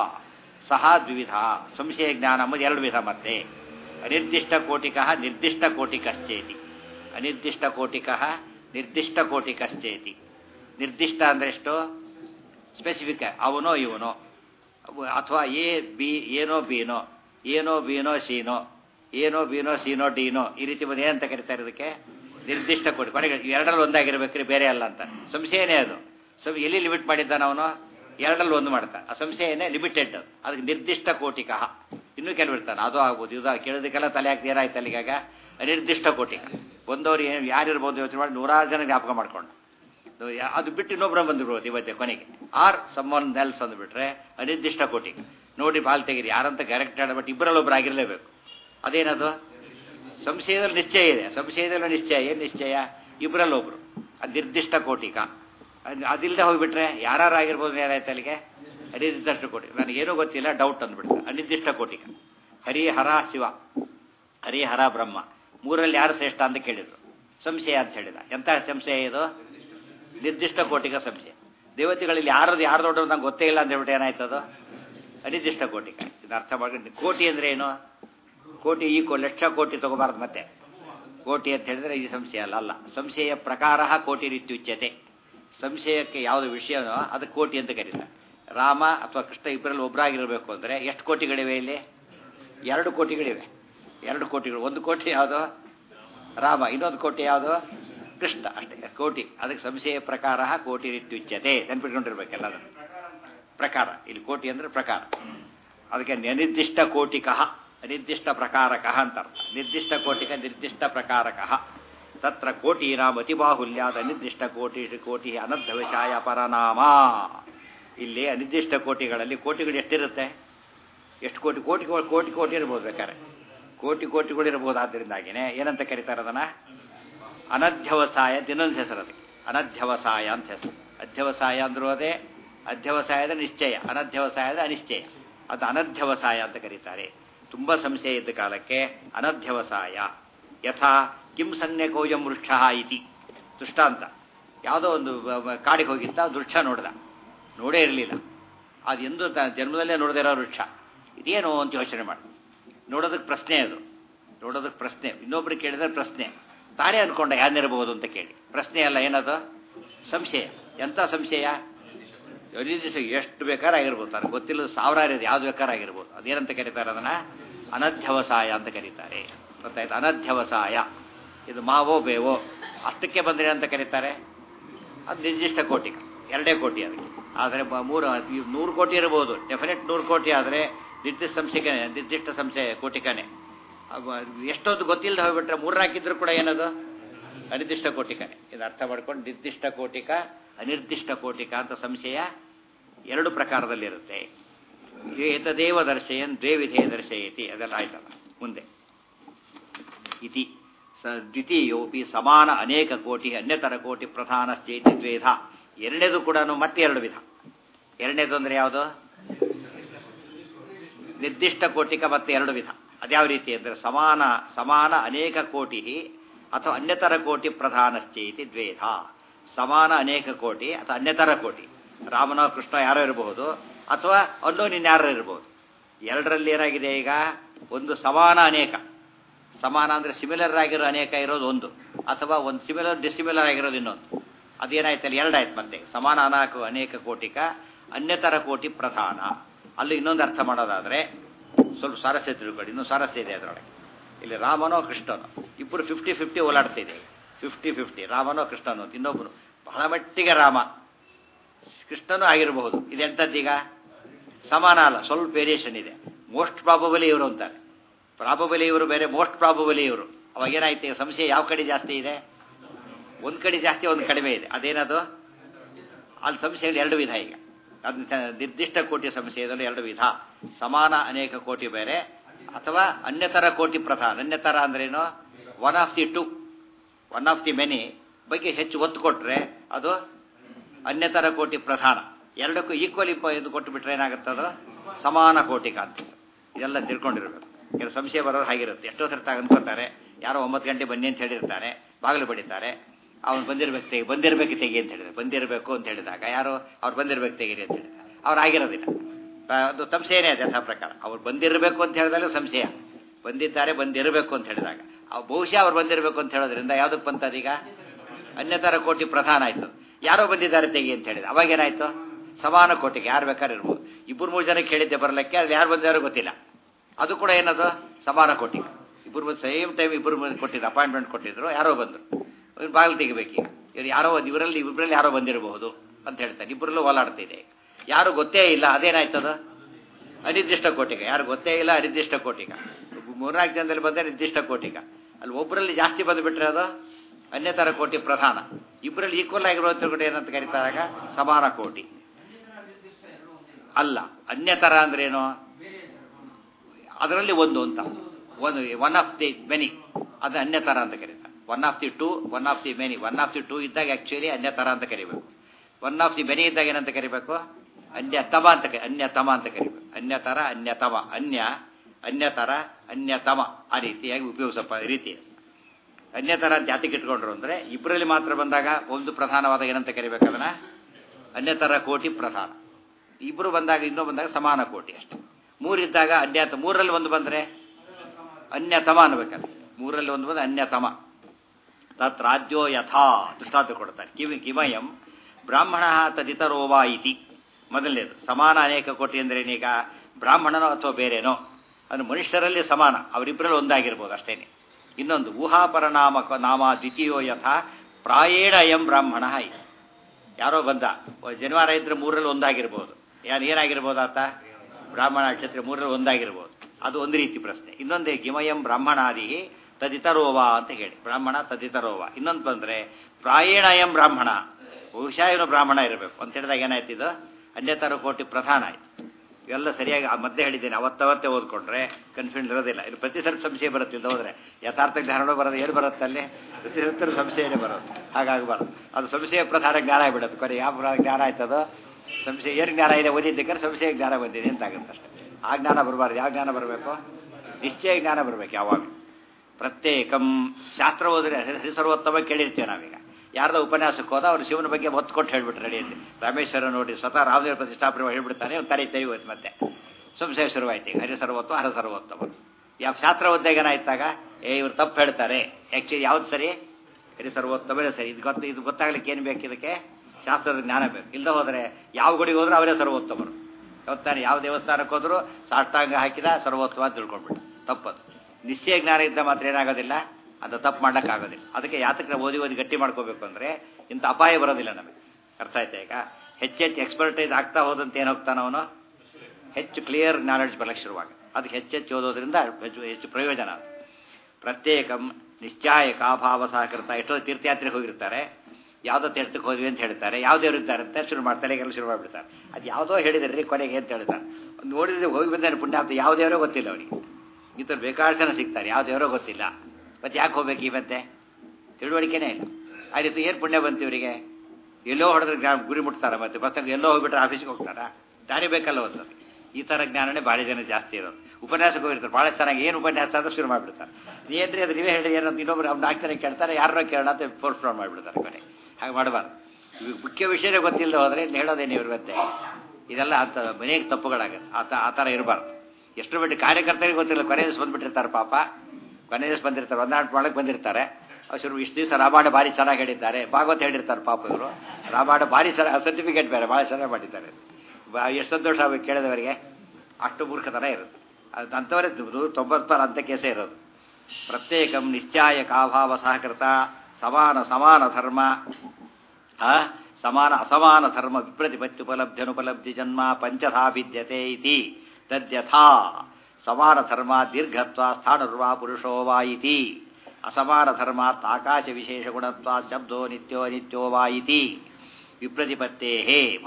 ಸಹ ದ್ವಿವಿಧ ಸಂಶಯ ಜ್ಞಾನ ಎಂಬುದು ಎರಡು ವಿಧ ಮತ್ತೆ ಅನಿರ್ದಿಷ್ಟ ಕೋಟಿಕ ನಿರ್ದಿಷ್ಟ ಕೋಟಿಕಶ್ಚೇತಿ ಅನಿರ್ದಿಷ್ಟ ಕೋಟಿಕ ನಿರ್ದಿಷ್ಟ ಕೋಟಿಕಶ್ಚೇತಿ ನಿರ್ದಿಷ್ಟ ಅಂದ್ರೆ ಎಷ್ಟು ಸ್ಪೆಸಿಫಿಕ್ ಅವನೋ ಇವನೋ ಅಥವಾ ಎ ಬಿ ಏನೋ ಬಿನೋ ಏನೋ ಬಿನೋ ಸೀನೋ ಏನೋ ಬಿನೋ ಸೀನೋ ಡಿನೋ ಈ ರೀತಿ ಬಂದು ಏನಂತ ಕರೀತಾರೆ ಇದಕ್ಕೆ ನಿರ್ದಿಷ್ಟ ಕೋಟಿ ಕೊನೆಗೆ ಎರಡರಲ್ಲಿ ಒಂದಾಗಿರ್ಬೇಕ್ರಿ ಬೇರೆ ಅಲ್ಲ ಅಂತ ಸಂಶಯನೇ ಅದು ಸೊ ಎಲ್ಲಿ ಲಿಮಿಟ್ ಮಾಡಿದ್ದಾನ ಅವನು ಎರಡರಲ್ಲಿ ಒಂದು ಮಾಡ್ತಾನೆ ಆ ಸಂಶಯನೇ ಲಿಮಿಟೆಡ್ ಅದಕ್ಕೆ ನಿರ್ದಿಷ್ಟ ಕೋಟಿಕ ಇನ್ನೂ ಕೆಲವು ಇರ್ತಾನೆ ಅದು ಆಗ್ಬೋದು ಇದು ಕೇಳೋದಕ್ಕೆಲ್ಲ ತಲೆ ಹಾಕಿ ಏನಾಯ್ತು ಅಲ್ಲಿಗಾಗ ಅನಿರ್ದಿಷ್ಟ ಕೋಟಿಕ ಒಂದವ್ರು ಏನು ಯಾರಿರ್ಬೋದು ಯೋಚನೆ ಮಾಡಿ ನೂರಾರು ಜನ ಜ್ಞಾಪಕ ಮಾಡ್ಕೊಂಡು ಅದು ಬಿಟ್ಟು ಇನ್ನೊಬ್ಬರ ಬಂದಿರ್ಬೋದು ಇವತ್ತೆ ಕೊನೆಗೆ ಆರ್ ಸಮ್ಮನ್ ಎಲ್ಸ್ ಅಂದ್ಬಿಟ್ರೆ ಅನಿರ್ದಿಷ್ಟ ಕೋಟಿ ನೋಡಿ ಬಾಲ್ ತೆಗೀರಿ ಯಾರಂತ ಕರೆಕ್ಟ್ ಬಟ್ ಇಬ್ಬರಲ್ಲಿ ಒಬ್ರು ಆಗಿರಲೇಬೇಕು ಅದೇನದು ಸಂಶಯದಲ್ಲಿ ನಿಶ್ಚಯ ಇದೆ ಸಂಶಯದಲ್ಲಿ ನಿಶ್ಚಯ ಏನು ನಿಶ್ಚಯ ಇಬ್ಬರಲ್ಲಿ ಒಬ್ರು ಅದು ನಿರ್ದಿಷ್ಟ ಕೋಟಿಕ ಅದಿಲ್ಲದೆ ಹೋಗ್ಬಿಟ್ರೆ ಯಾರು ಆಗಿರ್ಬೋದು ಏನಾಯ್ತು ಅಲ್ಲಿಗೆ ಅನಿರ್ದಿಷ್ಟ ಕೋಟಿ ನನಗೇನೂ ಗೊತ್ತಿಲ್ಲ ಡೌಟ್ ಅಂದ್ಬಿಟ್ರೆ ಅನಿರ್ದಿಷ್ಟ ಕೋಟಿಕ ಹರಿಹರ ಶಿವ ಹರಿಹರ ಬ್ರಹ್ಮ ಮೂರಲ್ಲಿ ಯಾರು ಶ್ರೇಷ್ಠ ಅಂತ ಕೇಳಿದ್ರು ಸಂಶಯ ಅಂತ ಹೇಳಿದ ಎಂಥ ಸಂಶಯ ಇದು ನಿರ್ದಿಷ್ಟ ಕೋಟಿಕ ಸಂಶಯ ದೇವತೆಗಳಲ್ಲಿ ಯಾರದು ಯಾರು ದೊಡ್ಡದು ನಂಗೆ ಗೊತ್ತೇ ಇಲ್ಲ ಅಂತ ಹೇಳ್ಬಿಟ್ಟು ಏನಾಯ್ತದು ಅನಿರ್ದಿಷ್ಟ ಕೋಟಿಕ ಇದು ಅರ್ಥ ಮಾಡ್ಕೊಂಡು ಕೋಟಿ ಅಂದ್ರೆ ಏನು ಕೋಟಿ ಈ ಕೋ ಲಕ್ಷ ಕೋಟಿ ತಗೋಬಾರ್ದು ಮತ್ತೆ ಕೋಟಿ ಅಂತ ಹೇಳಿದ್ರೆ ಈ ಸಂಶಯ ಅಲ್ಲ ಅಲ್ಲ ಸಂಶಯ ಪ್ರಕಾರ ಕೋಟಿ ರೀತ್ಯುಚ್ಯತೆ ಸಂಶಯಕ್ಕೆ ಯಾವುದು ವಿಷಯನೋ ಅದು ಕೋಟಿ ಅಂತ ಕರೀತಾರೆ ರಾಮ ಅಥವಾ ಕೃಷ್ಣ ಇಬ್ಬರಲ್ಲಿ ಒಬ್ಬರಾಗಿರಬೇಕು ಅಂದರೆ ಎಷ್ಟು ಕೋಟಿಗಳಿವೆ ಇಲ್ಲಿ ಎರಡು ಕೋಟಿಗಳಿವೆ ಎರಡು ಕೋಟಿಗಳು ಒಂದು ಕೋಟಿ ಯಾವುದು ರಾಮ ಇನ್ನೊಂದು ಕೋಟಿ ಯಾವುದು ಕೃಷ್ಣ ಅಷ್ಟೇ ಕೋಟಿ ಅದಕ್ಕೆ ಸಂಶಯ ಪ್ರಕಾರ ಕೋಟಿ ರೀತ್ಯುಚ್ಯತೆ ನೆನ್ಪಿಟ್ಕೊಂಡಿರ್ಬೇಕೆಲ್ಲ ಪ್ರಕಾರ ಇಲ್ಲಿ ಕೋಟಿ ಅಂದ್ರೆ ಪ್ರಕಾರ ಅದಕ್ಕೆ ಅನಿರ್ದಿಷ್ಟ ಕೋಟಿಕಃ ಅನಿರ್ದಿಷ್ಟ ಪ್ರಕಾರಕಃ ಅಂತ ಅರ್ಥ ನಿರ್ದಿಷ್ಟ ಕೋಟಿಕ ನಿರ್ದಿಷ್ಟ ಪ್ರಕಾರಕಃ ತತ್ರ ಕೋಟೀನಾಂ ಅತಿಬಾಹುಲ್ಯಾದ ಅನಿರ್ದಿಷ್ಟ ಕೋಟಿ ಕೋಟಿ ಅನರ್ಧವಶಾಯ ಪರನಾಮ ಇಲ್ಲಿ ಅನಿರ್ದಿಷ್ಟ ಕೋಟಿಗಳಲ್ಲಿ ಕೋಟಿಗಳು ಎಷ್ಟಿರುತ್ತೆ ಎಷ್ಟು ಕೋಟಿ ಕೋಟಿ ಕೋಟಿ ಕೋಟಿ ಇರ್ಬೋದು ಬೇಕಾದ್ರೆ ಕೋಟಿ ಕೋಟಿಗಳು ಇರಬಹುದು ಆದ್ದರಿಂದಾಗಿನೇ ಏನಂತ ಕರೀತಾರೆ ಅದನ್ನ ಅನಧ್ಯವಸಾಯ ಇನ್ನೊಂದು ಹೆಸರು ಅದಕ್ಕೆ ಅನಧ್ಯವಸಾಯ ಅಂತ ಹೆಸರು ಅಧ್ಯವಸಾಯ ಅಂದ್ರೂ ಅದೇ ಅಧ್ಯವಸಾಯದ ನಿಶ್ಚಯ ಅನಧ್ಯವಸಾಯದ ಅನಿಶ್ಚಯ ಅದು ಅನಧ್ಯವಸಾಯ ಅಂತ ಕರೀತಾರೆ ತುಂಬ ಸಂಶಯ ಇದ್ದ ಕಾಲಕ್ಕೆ ಅನಧ್ಯವಸಾಯ ಯಥಾ ಕಿಂ ಸನ್ಯಕೋಯಂ ವೃಕ್ಷ ಇತಿ ದೃಷ್ಟಾಂತ ಯಾವುದೋ ಒಂದು ಕಾಡಿಗೆ ಹೋಗಿದ್ದ ವೃಕ್ಷ ನೋಡ್ದ ನೋಡೇ ಇರಲಿಲ್ಲ ಅದು ಎಂದು ಜನ್ಮದಲ್ಲೇ ನೋಡದೇ ಇರೋ ವೃಕ್ಷ ಇದೇನು ಅಂತ ಯೋಚನೆ ಮಾಡಿ ನೋಡೋದಕ್ಕೆ ಪ್ರಶ್ನೆ ಅದು ನೋಡೋದಕ್ಕೆ ಪ್ರಶ್ನೆ ಇನ್ನೊಬ್ರು ಕೇಳಿದ್ರೆ ಪ್ರಶ್ನೆ ತಾನೇ ಅನ್ಕೊಂಡ ಯಾರಿರಬಹುದು ಅಂತ ಕೇಳಿ ಪ್ರಶ್ನೆ ಅಲ್ಲ ಏನದು ಸಂಶಯ ಎಂಥ ಸಂಶಯ ಎಷ್ಟು ಬೇಕಾರಾಗಿರ್ಬೋದು ನನಗೆ ಗೊತ್ತಿಲ್ಲ ಸಾವಿರಾರು ಇದೆ ಯಾವ್ದು ಬೇಕಾರಾಗಿರ್ಬೋದು ಅದೇನಂತ ಕರೀತಾರೆ ಅದನ್ನ ಅನಧ್ಯವಸಾಯ ಅಂತ ಕರೀತಾರೆ ಗೊತ್ತಾಯ್ತು ಅನಧ್ಯವಸಾಯ ಇದು ಮಾವೋ ಬೇವೋ ಅಷ್ಟಕ್ಕೆ ಬಂದ್ರೆ ಅಂತ ಕರೀತಾರೆ ಅದು ನಿರ್ದಿಷ್ಟ ಕೋಟಿ ಎರಡೇ ಕೋಟಿ ಅದಕ್ಕೆ ಆದರೆ ಮೂರು ನೂರು ಕೋಟಿ ಇರಬಹುದು ಡೆಫಿನೆಟ್ ನೂರು ಕೋಟಿ ಆದರೆ ನಿರ್ದಿಷ್ಟ ಸಂಶಯ ನಿರ್ದಿಷ್ಟ ಸಂಶಯ ಕೋಟಿಕನೇ ಎಷ್ಟೊಂದು ಗೊತ್ತಿಲ್ಲದೆ ಹೋಗ್ಬಿಟ್ರೆ ಮೂರು ಹಾಕಿದ್ರು ಕೂಡ ಏನದು ಅನಿರ್ದಿಷ್ಟ ಕೋಟಿಕನೇ ಇದು ಅರ್ಥ ಮಾಡ್ಕೊಂಡು ನಿರ್ದಿಷ್ಟ ಕೋಟಿಕ ಅನಿರ್ದಿಷ್ಟ ಕೋಟಿಕ ಅಂತ ಸಂಶಯ ಎರಡು ಪ್ರಕಾರದಲ್ಲಿರುತ್ತೆ ಏತದೇವ ದರ್ಶಯನ್ ದ್ವೇ ವಿಧೇ ದರ್ಶಯತಿ ಅದೆಲ್ಲ ಆಯ್ತಲ್ಲ ಮುಂದೆ ಇತಿ ಸ ದ್ವಿತೀಯೋಪಿ ಸಮಾನ ಅನೇಕ ಕೋಟಿ ಅನ್ಯತರ ಕೋಟಿ ಪ್ರಧಾನಶ್ಚೇತಿ ದ್ವೇಧ ಎರಡನೇದು ಕೂಡ ಮತ್ತೆ ಎರಡು ವಿಧ ಎರಡನೇದು ಅಂದ್ರೆ ಯಾವುದು ನಿರ್ದಿಷ್ಟ ಕೋಟಿಕ ಮತ್ತೆ ಎರಡು ವಿಧ ಅದ್ಯಾವ ರೀತಿ ಅಂದರೆ ಸಮಾನ ಸಮಾನ ಅನೇಕ ಕೋಟಿ ಅಥವಾ ಅನ್ಯತರ ಕೋಟಿ ಪ್ರಧಾನಶ್ಚೇತಿ ದ್ವೇಧ ಸಮಾನ ಅನೇಕ ಕೋಟಿ ಅಥವಾ ಅನ್ಯತರ ಕೋಟಿ ರಾಮನ ಕೃಷ್ಣ ಯಾರೋ ಇರಬಹುದು ಅಥವಾ ಅನ್ನೋನ್ ಇನ್ಯಾರೋ ಇರಬಹುದು ಎರಡರಲ್ಲಿ ಏನಾಗಿದೆ ಈಗ ಒಂದು ಸಮಾನ ಅನೇಕ ಸಮಾನ ಅಂದರೆ ಸಿಮಿಲರ್ ಆಗಿರೋ ಅನೇಕ ಇರೋದು ಒಂದು ಅಥವಾ ಒಂದು ಸಿಮಿಲರ್ ಡಿಸಿಮಿಲರ್ ಆಗಿರೋದು ಇನ್ನೊಂದು ಅದೇನಾಯ್ತಲ್ಲ ಎರಡಾಯ್ತು ಮತ್ತೆ ಸಮಾನ ಅನಾಕ ಅನೇಕ ಕೋಟಿಕ ಅನ್ಯತರ ಕೋಟಿ ಪ್ರಧಾನ ಅಲ್ಲಿ ಇನ್ನೊಂದು ಅರ್ಥ ಮಾಡೋದಾದ್ರೆ ಸ್ವಲ್ಪ ಸಾರಸ್ಯ ತಿಳ್ಕೊಳ್ಳಿ ಇನ್ನೂ ಸಾರಸ್ಯ ಇದೆ ಅದರೊಳಗೆ ಇಲ್ಲಿ ರಾಮನೋ ಕೃಷ್ಣನೋ ಇಬ್ಬರು ಫಿಫ್ಟಿ ಫಿಫ್ಟಿ ಓಲಾಡ್ತಿದೆ ಫಿಫ್ಟಿ ಫಿಫ್ಟಿ ರಾಮನೋ ಕೃಷ್ಣನೋ ಅಂತ ಇನ್ನೊಬ್ಬರು ಬಹಳ ಮಟ್ಟಿಗೆ ರಾಮ ಕೃಷ್ಣನೂ ಆಗಿರಬಹುದು ಇದೆಂಥದ್ದೀಗ ಸಮಾನ ಅಲ್ಲ ಸ್ವಲ್ಪ ವೇರಿಯೇಷನ್ ಇದೆ ಮೋಸ್ಟ್ ಪ್ರಾಬಬಲಿ ಇವರು ಅಂತಾರೆ ಪ್ರಾಬಬಲಿ ಇವರು ಬೇರೆ ಮೋಸ್ಟ್ ಪ್ರಾಬಬಲಿ ಇವರು ಅವಾಗ ಏನಾಯ್ತು ಈಗ ಸಂಶಯ ಯಾವ ಕಡೆ ಜಾಸ್ತಿ ಇದೆ ಒಂದು ಕಡೆ ಜಾಸ್ತಿ ಒಂದು ಕಡಿಮೆ ಇದೆ ಅದೇನದು ಅಲ್ಲಿ ಸಂಶಯಗಳು ಎರಡು ವಿಧ ಈಗ ಅದು ನಿರ್ದಿಷ್ಟ ಕೋಟಿ ಸಂಶಯದಲ್ಲಿ ಎರಡು ವಿಧ ಸಮಾನ ಅನೇಕ ಕೋಟಿ ಬೇರೆ ಅಥವಾ ಅನ್ಯತರ ಕೋಟಿ ಪ್ರಧಾನ ಅನ್ಯತರ ಅಂದ್ರೇನು one of the two one of the many ಬಗ್ಗೆ ಹೆಚ್ಚು ಒತ್ತು ಕೊಟ್ರೆ ಅದು ಅನ್ಯತರ ಕೋಟಿ ಪ್ರಧಾನ ಎರಡಕ್ಕೂ ಈಕ್ವಲಿ ಇದು ಕೊಟ್ಟು ಬಿಟ್ರೆ ಏನಾಗುತ್ತದು ಸಮಾನ ಕೋಟಿಕ ಅಂತ ಇದೆಲ್ಲ ತಿಳ್ಕೊಂಡಿರ್ಬೇಕು ಕೆಲವು ಸಂಶಯ ಬರೋರು ಹಾಗಿರುತ್ತೆ ಎಷ್ಟೋ ಸರ್ತ ಅನ್ಕೋತಾರೆ ಯಾರೋ ಒಂಬತ್ತು ಗಂಟೆ ಬನ್ನಿ ಅಂತ ಹೇಳಿರ್ತಾರೆ ಬಾಗಿಲು ಬಡಿತಾರೆ ಅವ್ನು ಬಂದಿರ್ಬೇಕು ತೆಗಿ ಬಂದಿರ್ಬೇಕು ತೆಗಿ ಅಂತ ಹೇಳಿದ್ರೆ ಬಂದಿರಬೇಕು ಅಂತ ಹೇಳಿದಾಗ ಯಾರು ಅವ್ರು ಬಂದಿರ್ಬೇಕು ತೆಗೀರಿ ಅಂತ ಹೇಳಿದ್ದಾರೆ ಅವ್ರು ಆಗಿರೋದಿಲ್ಲ ಆ, ಅದು ಸಂಶಯನೇ ಇದೆ ಯಥಾ ಪ್ರಕಾರ ಅವ್ರು ಬಂದಿರಬೇಕು ಅಂತ ಹೇಳಿದಾಗ ಸಂಶಯ ಬಂದಿದ್ದಾರೆ ಬಂದಿರಬೇಕು ಅಂತ ಹೇಳಿದಾಗ ಅವ್ ಬಹುಶಃ ಅವ್ರು ಬಂದಿರಬೇಕು ಅಂತ ಹೇಳೋದ್ರಿಂದ ಯಾವುದಕ್ಕೆ ಬಂತದೀಗ ಅನ್ಯತರ ಕೋಟಿ ಪ್ರಧಾನ ಆಯ್ತು ಯಾರೋ ಬಂದಿದ್ದಾರೆ ತೆಗಿ ಅಂತ ಹೇಳಿದ ಅವಾಗ ಏನಾಯ್ತು ಸಮಾನ ಕೋಟಿಗೆ ಯಾರು ಬೇಕಾದ್ರೆ ಇರ್ಬೋದು ಇಬ್ಬರು ಮೂರು ಜನಕ್ಕೆ ಹೇಳಿದ್ದೆ ಬರಲಿಕ್ಕೆ ಅಲ್ಲಿ ಯಾರು ಬಂದಿದ್ದಾರೋ ಗೊತ್ತಿಲ್ಲ ಅದು ಕೂಡ ಏನದು ಸಮಾನ ಕೋಟಿಗೆ ಇಬ್ಬರು ಸೇಮ್ ಟೈಮ್ ಇಬ್ಬರು ಬಂದು ಕೊಟ್ಟಿದ್ರು ಅಪಾಯಿಂಟ್ಮೆಂಟ್ ಕೊಟ್ಟಿದ್ರು ಯಾರೋ ಬಂದರು ಇವ್ರು ಬಾಗಿಲು ತೆಗಿಬೇಕೀಗ ಇವ್ರು ಯಾರೋ ಒಂದು ಇವರಲ್ಲಿ ಇಬ್ಬರಲ್ಲಿ ಯಾರೋ ಬಂದಿರಬಹುದು ಅಂತ ಹೇಳ್ತಾರೆ ಇಬ್ಬರಲ್ಲೂ ಓಲಾಡ್ತಿದೆ ಯಾರು ಗೊತ್ತೇ ಇಲ್ಲ ಅದೇನಾಯ್ತದ ಅನಿರ್ದಿಷ್ಟ ಕೋಟಿಗ ಯಾರು ಗೊತ್ತೇ ಇಲ್ಲ ಅನಿರ್ದಿಷ್ಟ ಕೋಟಿಗ ಮೂರ್ನಾಲ್ಕು ಜನದಲ್ಲಿ ಬಂದರೆ ನಿರ್ದಿಷ್ಟ ಕೋಟಿಗ ಅಲ್ಲಿ ಒಬ್ಬರಲ್ಲಿ ಜಾಸ್ತಿ ಬಂದುಬಿಟ್ರೆ ಅದು ಅನ್ಯತರ ಕೋಟಿ ಪ್ರಧಾನ ಇಬ್ಬರಲ್ಲಿ ಈಕ್ವಲ್ ಆಗಿರುವಂಥ ಕೋಟಿ ಏನಂತ ಕರೀತಾರಾಗ ಸಮಾನ ಕೋಟಿ ಅಲ್ಲ ಅನ್ಯತರ ಅಂದ್ರೇನು ಅದರಲ್ಲಿ ಒಂದು ಅಂತ ಒಂದು ಒನ್ ಆಫ್ ದಿ ಮೆನಿ ಅದು ಅನ್ಯತರ ಅಂತ ಕರೀತಾರೆ one of the two one of the many one of the two ಇದ್ದಾಗ ಆ್ಯಕ್ಚುಲಿ ಅನ್ಯತರ ಅಂತ ಕರಿಬೇಕು ಒನ್ ಆಫ್ ದಿ ಮೆನಿ ಇದ್ದಾಗ ಏನಂತ ಕರಿಬೇಕು ಅನ್ಯತಮ ಅಂತ ಕರಿ ಅನ್ಯತಮ ಅಂತ ಕರಿಬೇಕು ಅನ್ಯತರ ಅನ್ಯತಮ ಅನ್ಯ ಅನ್ಯತರ ಅನ್ಯತಮ ಆ ರೀತಿಯಾಗಿ ಉಪಯೋಗಿಸಪ್ಪ ರೀತಿ ಅನ್ಯತರ ಅಂತ ಜಾತಿಗೆ ಇಟ್ಕೊಂಡ್ರು ಅಂದರೆ ಇಬ್ಬರಲ್ಲಿ ಮಾತ್ರ ಬಂದಾಗ ಒಂದು ಪ್ರಧಾನವಾದ ಏನಂತ ಕರಿಬೇಕು ಅದನ್ನ ಅನ್ಯತರ ಕೋಟಿ ಪ್ರಧಾನ ಇಬ್ಬರು ಬಂದಾಗ ಇನ್ನೂ ಬಂದಾಗ ಸಮಾನ ಕೋಟಿ ಅಷ್ಟೆ ಮೂರಿದ್ದಾಗ ಅನ್ಯತ ಮೂರಲ್ಲಿ ಒಂದು ಬಂದರೆ ಅನ್ಯತಮ ಅನ್ಬೇಕಲ್ಲ ಮೂರಲ್ಲಿ ಒಂದು ಬಂದ್ರೆ ಅನ್ಯತಮ ತತ್ ರಾಜ್ಯೋ ಯಥಾ ದೃಷ್ಟಾಂತ ಕೊಡ್ತಾರೆ ಕಿವಿ ಕಿಮಯಂ ಬ್ರಾಹ್ಮಣ ತದಿತರೋವಾ ಇತಿ ಮೊದಲನೇದು ಸಮಾನ ಅನೇಕ ಕೋಟಿ ಅಂದ್ರೆ ಏನೀಗ ಬ್ರಾಹ್ಮಣನೋ ಅಥವಾ ಬೇರೆನೋ ಅದು ಮನುಷ್ಯರಲ್ಲಿ ಸಮಾನ ಅವರಿಬ್ಬರಲ್ಲಿ ಒಂದಾಗಿರ್ಬೋದು ಅಷ್ಟೇನೆ ಇನ್ನೊಂದು ಊಹಾಪರನಾಮ ನಾಮ ದ್ವಿತೀಯೋ ಯಥಾ ಪ್ರಾಯೇಣ ಅಯಂ ಬ್ರಾಹ್ಮಣ ಇತಿ ಯಾರೋ ಬಂದ ಜನಿವಾರ ಇದ್ರೆ ಮೂರಲ್ಲಿ ಒಂದಾಗಿರ್ಬೋದು ಯಾರು ಏನಾಗಿರ್ಬೋದು ಆತ ಬ್ರಾಹ್ಮಣ ಕ್ಷತ್ರಿಯ ಮೂರಲ್ಲಿ ಒಂದಾಗಿರ್ಬೋದು ಅದು ಒಂದು ರೀತಿ ಪ್ರಶ್ನೆ ಇನ್ನೊಂದೇ ಗಿಮಯಂ ಬ್ರಾಹ್ಮಣಾದಿ ತದಿತರೋವ ಅಂತ ಹೇಳಿ ಬ್ರಾಹ್ಮಣ ತದಿತರೋವ ಇನ್ನೊಂದು ಬಂದ್ರೆ ಪ್ರಾಯೇಣ ಅಯಂ ಬ್ರಾಹ್ಮಣ ಬಹುಶಃ ಇವನು ಬ್ರಾಹ್ಮಣ ಇರಬೇಕು ಅಂತ ಹೇಳಿದಾಗ ಏನಾಯ್ತು ಇದು ಅನ್ಯತರ ಕೋಟಿ ಪ್ರಧಾನ ಆಯ್ತು ಇವೆಲ್ಲ ಸರಿಯಾಗಿ ಆ ಮಧ್ಯೆ ಹೇಳಿದ್ದೇನೆ ಅವತ್ತವತ್ತೇ ಓದ್ಕೊಂಡ್ರೆ ಕನ್ಫ್ಯೂಷನ್ ಇರೋದಿಲ್ಲ ಇದು ಪ್ರತಿ ಸರಿ ಸಂಶಯ ಬರುತ್ತಿಲ್ಲ ಹೋದ್ರೆ ಯಥಾರ್ಥ ಜ್ಞಾನ ಬರೋದು ಏನು ಬರುತ್ತೆ ಅಲ್ಲಿ ಪ್ರತಿ ಸತ್ತರ ಸಂಶಯನೇ ಬರೋದು ಹಾಗಾಗಬಾರ್ದು ಅದು ಸಂಶಯ ಪ್ರಧಾನ ಜ್ಞಾನ ಆಗಿಬಿಡುತ್ತೆ ಕೊನೆ ಯಾವ ಪ್ರ- ಜ್ಞಾನ ಆಯ್ತದೋ ಸಂಶಯ ಏನು ಜ್ಞಾನ ಇದೆ ಓದಿದ್ದಕ್ಕೆ ಸಂಶಯ ಜ್ಞಾನ ಬಂದಿದೆ ಅಂತ ಆಗುತ್ತೆ ಅಷ್ಟೇ ಆ ಜ್ಞಾನ ಬರಬಾರ್ದು ಯಾವ ಜ್ಞಾನ ಬರಬೇಕು ನಿಶ್ಚಯ ಜ್ಞಾನ ಬರಬೇಕು ಯಾವಾಗ ಪ್ರತ್ಯೇಕಂ ಶಾಸ್ತ್ರ ಓದಿದ್ರೆ ಹರಿ- ಹರಿಸರ್ವೋತ್ತಮ ಕೇಳಿರ್ತೀವಿ ನಾವೀಗ ಯಾರ್ದೋ ಉಪನ್ಯಾಸಕ್ಕೆ ಹೋದ ಅವ್ರು ಶಿವನ ಬಗ್ಗೆ ಒತ್ತು ಕೊಟ್ಟು ಹೇಳ್ಬಿಟ್ರು ರೆಡಿಯಲ್ಲಿ ರಾಮೇಶ್ವರ ನೋಡಿ ಸ್ವತಃ ರಾಮದೇವ ಪ್ರತಿಷ್ಠಾಪನೆ ಹೇಳ್ಬಿಡ್ತಾನೆ ಅವ್ನು ತಲೆ ತೆಗಿ ಹೋಯ್ತು ಮತ್ತೆ ಸಂಶಯ ಶುರುವಾಯ್ತು ಈಗ ಹರಿಸರ್ವೋತ್ತಮ ಹರಸರ್ವೋತ್ತಮ ಯಾವ ಶಾಸ್ತ್ರ ಓದ್ದಾಗ ಏನಾಯ್ತಾಗ ಏ ಇವ್ರು ತಪ್ಪು ಹೇಳ್ತಾರೆ ಆ್ಯಕ್ಚುಲಿ ಯಾವ್ದು ಸರಿ ಹರಿಸರ್ವೋತ್ತಮನೇ ಸರಿ ಇದು ಗೊತ್ತು ಇದು ಗೊತ್ತಾಗ್ಲಿಕ್ಕೆ ಏನು ಬೇಕು ಇದಕ್ಕೆ ಶಾಸ್ತ್ರದ ಜ್ಞಾನ ಬೇಕು ಇಲ್ಲದೆ ಹೋದರೆ ಯಾವ ಗುಡಿಗೆ ಹೋದ್ರೂ ಅವರೇ ಸರ್ವೋತ್ತಮರು ಯಾವತ್ತಾನೆ ಯಾವ ದೇವಸ್ಥಾನಕ್ಕೆ ಹೋದ್ರು ಸಾಷ್ಟಾಂಗ ಹಾಕಿದ ಸರ್ವೋತ್ತಮ ಅಂತ ತಿಳ್ಕೊಂಡ್ಬಿಟ್ಟು ತಪ್ಪದು ನಿಶ್ಚಯ ಜ್ಞಾನ ಇದ್ದ ಮಾತ್ರ ಏನಾಗೋದಿಲ್ಲ ಅದು ತಪ್ಪು ಮಾಡೋಕ್ಕಾಗೋದಿಲ್ಲ ಅದಕ್ಕೆ ಯಾತಕ್ಕೆ ಓದಿ ಓದಿ ಗಟ್ಟಿ ಮಾಡ್ಕೋಬೇಕು ಅಂದರೆ ಇಂಥ ಅಪಾಯ ಬರೋದಿಲ್ಲ ನಮಗೆ ಅರ್ಥ ಆಯ್ತಾ ಈಗ ಹೆಚ್ಚೆಚ್ಚು ಎಕ್ಸ್ಪರ್ಟೈಸ್ ಆಗ್ತಾ ಹೋದಂತೆ ಏನು ಹೋಗ್ತಾನ ಅವನು ಹೆಚ್ಚು ಕ್ಲಿಯರ್ ನಾಲೆಡ್ಜ್ ಬರಲಿಕ್ಕೆ ಶುರುವಾಗ ಅದಕ್ಕೆ ಹೆಚ್ಚೆಚ್ಚು ಓದೋದ್ರಿಂದ ಹೆಚ್ಚು ಹೆಚ್ಚು ಪ್ರಯೋಜನ ಅದು ಪ್ರತ್ಯೇಕಂ ನಿಶ್ಚಾಯಕ ಅಭಾವ ಸಹಕೃತ ಎಷ್ಟೋ ತೀರ್ಥಯಾತ್ರೆಗೆ ಹೋಗಿರ್ತಾರೆ ಯಾವುದೋ ತೀರ್ಥಕ್ಕೆ ಹೋದ್ವಿ ಅಂತ ಹೇಳ್ತಾರೆ ಯಾವುದೇವ್ರು ಇರ್ತಾರೆ ಅಂತ ಶುರು ಮಾಡ್ತಾರೆ ಈಗೆಲ್ಲ ಶುರು ಮಾಡಿಬಿಡ್ತಾರೆ ಅದು ಯಾವುದೋ ಹೇಳಿದ್ರಿ ಕೊನೆಗೆ ಅಂತ ಹೇಳ್ತಾರೆ ನೋಡಿದ್ರೆ ಹೋಗಿ ಬಂದಾನೆ ಪುಣ್ಯ ಅಂತ ಯಾವ ದೇವರೋ ಗೊತ್ತಿಲ್ಲ ಅವನಿಗೆ ಈ ಥರ ಬೇಕಾಷ್ಟು ಜನ ಸಿಗ್ತಾರೆ ಯಾವ ದೇವರೋ ಗೊತ್ತಿಲ್ಲ ಮತ್ತೆ ಯಾಕೆ ಹೋಗ್ಬೇಕು ಈ ಮತ್ತೆ ತಿಳುವಳಿಕೆನೇ ಇಲ್ಲ ಆ ರೀತಿ ಏನು ಪುಣ್ಯ ಬಂತು ಇವರಿಗೆ ಎಲ್ಲೋ ಹೊಡೆದ್ರೆ ಜ್ಞಾನ ಗುರಿ ಮುಟ್ತಾರೆ ಮತ್ತೆ ಬಸ್ತಾಗ ಎಲ್ಲೋ ಹೋಗ್ಬಿಟ್ರೆ ಆಫೀಸ್ಗೆ ಹೋಗ್ತಾರಾ ದಾರಿ ಬೇಕಲ್ಲ ಒಂದು ಈ ಥರ ಜ್ಞಾನನೇ ಭಾಳ ಜನ ಜಾಸ್ತಿ ಇರೋದು ಉಪನ್ಯಾಸಕ್ಕೆ ಹೋಗಿರ್ತಾರೆ ಭಾಳ ಚೆನ್ನಾಗಿ ಏನು ಉಪನ್ಯಾಸ ಅಂತ ಶುರು ಮಾಡಿಬಿಡ್ತಾರೆ ಏನ್ರಿ ಅದು ನೀವೇ ಹೇಳಿ ಏನಂತ ಇನ್ನೊಬ್ರು ಅವ್ನು ನಾಲ್ಕು ಕೇಳ್ತಾರೆ ಯಾರೋ ಕೇಳೋಣ ಅಂತ ಫೋರ್ಸ್ ಫ್ಲೋರ್ ಮಾಡಿಬಿಡ್ತಾರೆ ಕೊನೆ ಹಾಗೆ ಮಾಡಬಾರ್ದು ಇವಾಗ ಮುಖ್ಯ ವಿಷಯನೇ ಗೊತ್ತಿಲ್ಲ ಹೋದರೆ ಇನ್ನು ಹೇಳೋದೇನು ಇವ್ರ ಮತ್ತೆ ಇದೆಲ್ಲ ಅಂತ ಮನೆಗೆ ತಪ್ಪುಗಳಾಗುತ್ತೆ ಆ ತ- ಆ ಥರ ಇರಬಾರ್ದು ಎಷ್ಟು ಬಿಟ್ಟು ಕಾರ್ಯಕರ್ತರಿಗೆ ಗೊತ್ತಿಲ್ಲ ಕೊನೆ ದಿವಸ ಬಂದ್ಬಿಟ್ಟಿರ್ತಾರೆ ಪಾಪ ಕೊನೆ ದಿವಸ ಬಂದಿರ್ತಾರೆ ಒಂದಾಟ ಮಾಡಕ್ಕೆ ಬಂದಿರ್ತಾರೆ ಅವ್ರು ಶುರು ಇಷ್ಟು ದಿವಸ ರಾಮಾಯಣ ಭಾರಿ ಚೆನ್ನಾಗಿ ಹೇಳಿದ್ದಾರೆ ಭಾಗವತ್ ಹೇಳಿರ್ತಾರೆ ಪಾಪ ಇವರು ರಾಮಾಯಣ ಭಾರಿ ಚೆನ್ನಾಗಿ ಸರ್ಟಿಫಿಕೇಟ್ ಬೇರೆ ಭಾಳ ಚೆನ್ನಾಗಿ ಮಾಡಿದ್ದಾರೆ ಬ- ಎಷ್ಟು ಸಂತೋಷ ಆಗಬೇಕು ಕೇಳಿದವರಿಗೆ ಅಷ್ಟು ಮೂರ್ಖತನ ಇರುತ್ತೆ ಅದು ಅಂಥವರೇ ತೊಂಬತ್ತು ಪಾಲು ಅಂಥ ಕೇಸೇ ಇರೋದು ಪ್ರತ್ಯೇಕಂ ನಿಶ್ಚಾಯಕ ಅಭಾವ ಸಹಕೃತ ಸಮಾನ ಸಮಾನ ಧರ್ಮ ಆ, ಸಮಾನ ಅಸಮಾನ ಧರ್ಮ ವಿಪ್ರತಿಪತ್ಯುಪಲಬ್ಧಿ ಅನುಪಲಬ್ಧಿ ಜನ್ಮ ಪಂಚಧಾ ಭಿದ್ಯತೆ ಇತಿ ತದ್ಯಥಾ ಸಮಾನ ಧರ್ಮ ದೀರ್ಘತ್ವ ಸ್ಥಾಣುರ್ವಾ ಪುರುಷೋ ವಾ ಇತಿ ಅಸಮಾನ ಧರ್ಮಾತ್ ಆಕಾಶ ವಿಶೇಷ ಗುಣತ್ವ ಶಬ್ದೋ ನಿತ್ಯೋ ನಿತ್ಯೋ ವಾ ಇತಿ ವಿಪ್ರತಿಪತ್ತೇ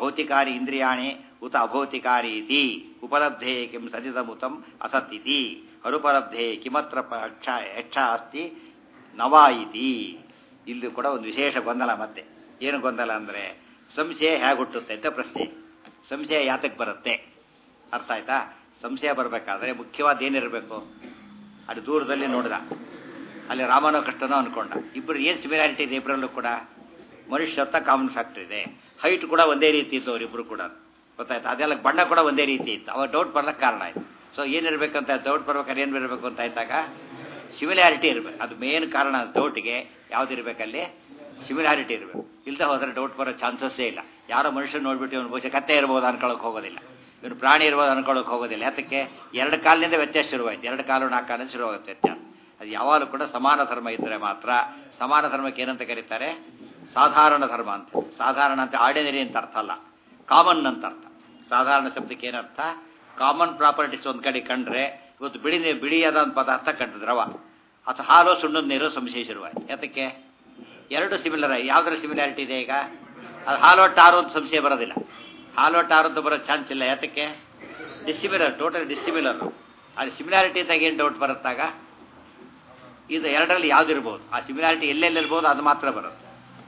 ಭೌತಿಕಾನಿ ಇಂದ್ರಿಯಾಣಿ ಉತ ಅಭೌತಿಕಾನಿ ಇತಿ ಉಪಲಬ್ಧೇ ಕಿಂ ಸದಿತಮುತಂ ಅಸತ್ ಇತಿ ಅನುಪಲಬ್ಧೆ ಕಿಮತ್ರ ಅಕ್ಷ ಯಕ್ಷ ಅಸ್ತಿ ನವ ಇತಿ ಇಲ್ಲಿ ಕೂಡ ಒಂದು ವಿಶೇಷ ಗೊಂದಲ ಮತ್ತೆ ಏನು ಗೊಂದಲ ಅಂದರೆ ಸಂಶಯ ಹೇಗೆ ಹುಟ್ಟುತ್ತೆ ಅಂತ ಪ್ರಶ್ನೆ ಸಂಶಯ ಯಾತಕ್ಕೆ ಬರುತ್ತೆ ಅರ್ಥ ಆಯ್ತಾ ಸಂಶಯ ಬರಬೇಕಾದ್ರೆ ಮುಖ್ಯವಾದ ಏನಿರಬೇಕು ಅದು ದೂರದಲ್ಲಿ ನೋಡಿದ ಅಲ್ಲಿ ರಾಮನೋ ಕೃಷ್ಣನೋ ಅನ್ಕೊಂಡ ಇಬ್ಬರು ಏನು ಸಿಮಿಲಾರಿಟಿ ಇದೆ ಇಬ್ಬರಲ್ಲೂ ಕೂಡ ಮನುಷ್ಯತ್ವ ಕಾಮನ್ ಫ್ಯಾಕ್ಟರ್ ಇದೆ ಹೈಟ್ ಕೂಡ ಒಂದೇ ರೀತಿ ಇತ್ತು ಅವರಿಬ್ಬರು ಕೂಡ ಗೊತ್ತಾಯ್ತು ಅದೆಲ್ಲ ಬಣ್ಣ ಕೂಡ ಒಂದೇ ರೀತಿ ಇತ್ತು ಅವಾಗ ಡೌಟ್ ಬರ್ಲಿಕ್ಕೆ ಕಾರಣ ಆಯ್ತು ಸೊ ಏನಿರ್ಬೇಕಂತ ಡೌಟ್ ಬರ್ಬೇಕಾದ್ರೆ ಏನು ಬರಬೇಕು ಅಂತ ಆಯ್ತಾಗ ಸಿಮಿಲಾರಿಟಿ ಇರಬೇಕು ಅದು ಮೇನ್ ಕಾರಣ ಡೌಟ್ಗೆ ಯಾವ್ದಿರ್ಬೇಕಲ್ಲಿ ಸಿಮಿಲಾರಿಟಿ ಇರಬೇಕು ಇಲ್ಲದೆ ಹೋದ್ರೆ ಡೌಟ್ ಬರೋ ಚಾನ್ಸಸ್ಸೇ ಇಲ್ಲ ಯಾರೋ ಮನುಷ್ಯನ ನೋಡ್ಬಿಟ್ಟು ಇವನು ಬಹುಶಃ ಕತ್ತೆ ಇರ್ಬೋದು ಅನ್ಕೊಳಕ್ ಹೋಗೋದಿಲ್ಲ ಇವನು ಪ್ರಾಣಿ ಇರ್ಬೋದು ಅನ್ಕೊಳಕ್ ಹೋಗೋದಿಲ್ಲ ಯಾತಕ್ಕೆ ಎರಡು ಕಾಲಿನಿಂದ ವ್ಯತ್ಯಾಸ ಶುರುವಾಯ್ತು ಎರಡು ಕಾಲು ನಾಲ್ಕು ಕಾಲಿಂದ ಶುರುವಾಗುತ್ತೆ ವ್ಯತ್ಯಾಸ ಅದು ಯಾವಾಗಲೂ ಕೂಡ ಸಮಾನ ಧರ್ಮ ಇದ್ದರೆ ಮಾತ್ರ ಸಮಾನ ಧರ್ಮಕ್ಕೆ ಏನಂತ ಕರೀತಾರೆ ಸಾಧಾರಣ ಧರ್ಮ ಅಂತ ಸಾಧಾರಣ ಅಂತ ಆರ್ಡಿನರಿ ಅಂತ ಅರ್ಥ ಅಲ್ಲ ಕಾಮನ್ ಅಂತ ಅರ್ಥ ಸಾಧಾರಣ ಶಬ್ದಕ್ಕೆ ಏನರ್ಥ ಕಾಮನ್ ಪ್ರಾಪರ್ಟೀಸ್ ಒಂದು ಕಡೆ ಕಂಡ್ರೆ ಇವತ್ತು ಬಿಳಿ ನೀರು ಬಿಳಿಯಾದ ಒಂದು ಪದಾರ್ಥ ಕಂಡು ದ್ರವ ಅಥವಾ ಹಾಲು ಸುಣ್ಣದ ನೀರು ಸಂಶಯ ಶುರುವಾಯ್ತು ಯಾತಕ್ಕೆ ಎರಡು ಸಿಮಿಲರ್ ಯಾವ್ದ್ರ ಸಿಮಿಲಾರಿಟಿ ಇದೆ ಈಗ ಅದು ಹಾಲು ಟಾರು ಅಂತ ಸಂಶಯ ಬರೋದಿಲ್ಲ ಹಾಲು ಟಾರು ಅಂತ ಬರೋ ಚಾನ್ಸ್ ಇಲ್ಲ ಯಾತಕ್ಕೆ ಡಿಸ್ಸಿಮಿಲರ್ ಟೋಟಲ್ ಡಿಸ್ಸಿಮಿಲರ್ ಅದು ಸಿಮಿಲಾರಿಟಿ ಇದ್ದಾಗ ಏನು ಡೌಟ್ ಬರುತ್ತಾಗ ಇದು ಎರಡರಲ್ಲಿ ಯಾವ್ದಿರ್ಬೋದು ಆ ಸಿಮಿಲಾರಿಟಿ ಎಲ್ಲೆಲ್ಲಿರ್ಬೋದು ಅದು ಮಾತ್ರ ಬರುತ್ತೆ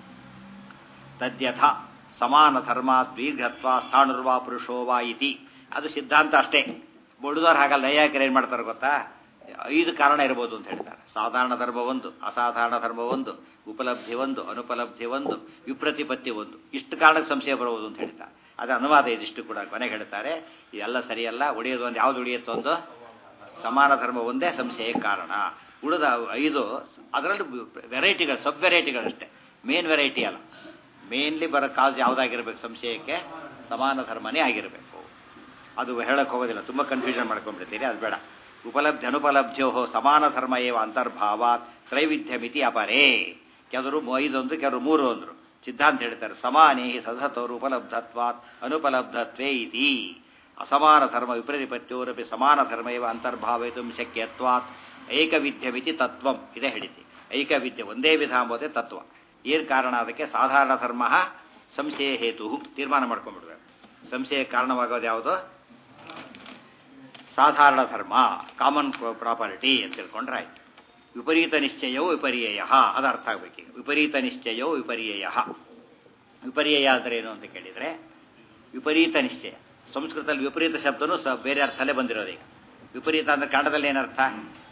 ತದ್ಯಥ ಸಮಾನ ಧರ್ಮ ದೀರ್ಘತ್ವ ಸ್ಥಾಣುರ್ವಾ ಪುರುಷೋವಾ ಇತಿ ಅದು ಸಿದ್ಧಾಂತ ಅಷ್ಟೇ ಬುಡದವ್ರು ಹಾಗಲ್ಲ ನೈಯಾಕರು ಏನು ಮಾಡ್ತಾರೆ ಗೊತ್ತಾ ಐದು ಕಾರಣ ಇರ್ಬೋದು ಅಂತ ಹೇಳ್ತಾರೆ ಸಾಧಾರಣ ಧರ್ಮ ಒಂದು ಅಸಾಧಾರಣ ಧರ್ಮ ಒಂದು ಉಪಲಬ್ಧಿ ಒಂದು ಅನುಪಲಬ್ಧಿ ಒಂದು ವಿಪ್ರತಿಪತ್ತಿ ಒಂದು ಇಷ್ಟು ಕಾರಣಕ್ಕೆ ಸಂಶಯ ಬರುವುದು ಅಂತ ಹೇಳ್ತಾರೆ ಅದು ಅನುವಾದ ಇದಿಷ್ಟು ಕೂಡ ಕೊನೆಗೆ ಹೇಳ್ತಾರೆ ಇದೆಲ್ಲ ಸರಿಯಲ್ಲ ಉಳಿಯೋದು ಒಂದು ಯಾವ್ದು ಉಳಿಯುತ್ತೋ ಒಂದು ಸಮಾನ ಧರ್ಮ ಒಂದೇ ಸಂಶಯಕ್ಕೆ ಕಾರಣ ಉಳಿದ ಐದು ಅದರಲ್ಲಿ ವೆರೈಟಿಗಳು ಸಬ್ ವೆರೈಟಿಗಳಷ್ಟೇ ಮೇನ್ ವೆರೈಟಿ ಅಲ್ಲ ಮೇನ್ಲಿ ಬರೋ ಕಾಸ್ ಯಾವುದಾಗಿರ್ಬೇಕು ಸಂಶಯಕ್ಕೆ ಸಮಾನ ಧರ್ಮನೇ ಆಗಿರಬೇಕು ಅದು ಹೇಳಕ್ಕೆ ಹೋಗೋದಿಲ್ಲ ತುಂಬ ಕನ್ಫ್ಯೂಷನ್ ಮಾಡ್ಕೊಂಡ್ಬಿಡ್ತೀರಿ ಅದು ಬೇಡ ಉಪಲಬ್ಧಿ ಅನುಪಲಬ್ಧ್ಯೋ ಸಮಾನ ಧರ್ಮ ಏವ ಅಂತರ್ಭಾವಾತ್ ತ್ರೈವಿಧ್ಯಮಿತಿ ಅಪರೇ ಕೆಲವರು ಐದೊಂದು ಕೆಲವರು ಮೂರು ಅಂದರು ಸಿದ್ಧಾಂತ ಹೇಳ್ತಾರೆ ಸಮಾನೇ ಸದಸತವರು ಉಪಲಬ್ಧತ್ವಾತ್ ಅನುಪಲಬ್ಧತ್ವೇ ಇತಿ ಅಸಮಾನ ಧರ್ಮ ವಿಪರೀಪತ್ಯೋರಪಿ ಸಮಾನ ಧರ್ಮ ಇವ ಅಂತರ್ಭಾವಿತು ಶಕ್ಯತ್ವಾತ್ ಏಕವಿದ್ಯಮಿತಿ ತತ್ವಂ ಇದೇ ಹೇಳಿತಿ ಐಕವಿದ್ಯೆ ಒಂದೇ ವಿಧ ಎಂಬುದೇ ತತ್ವ ಏನು ಕಾರಣ ಅದಕ್ಕೆ ಸಾಧಾರಣ ಧರ್ಮ ಸಂಶಯ ಹೇತು ತೀರ್ಮಾನ ಮಾಡ್ಕೊಂಡ್ಬಿಡ್ಬೇಕು ಸಂಶಯ ಕಾರಣವಾಗೋದು ಯಾವುದು ಸಾಧಾರಣ ಧರ್ಮ ಕಾಮನ್ ಪ್ರಾಪರ್ಟಿ ಅಂತ ತಿಳ್ಕೊಂಡ್ರೆ ಆಯ್ತು ವಿಪರೀತ ನಿಶ್ಚಯವೋ ವಿಪರ್ಯಯ ಅದು ಅರ್ಥ ಆಗ್ಬೇಕೀಗ ವಿಪರೀತ ನಿಶ್ಚಯವೋ ವಿಪರ್ಯಯ ವಿಪರ್ಯಯ ಅಂದ್ರೆ ಏನು ಅಂತ ಕೇಳಿದರೆ ವಿಪರೀತ ನಿಶ್ಚಯ ಸಂಸ್ಕೃತದಲ್ಲಿ ವಿಪರೀತ ಶಬ್ದನೂ ಸ ಬೇರೆ ಅರ್ಥಲ್ಲೇ ಬಂದಿರೋದು ಈಗ ವಿಪರೀತ ಅಂದ್ರೆ ಕನ್ನಡದಲ್ಲಿ ಏನರ್ಥ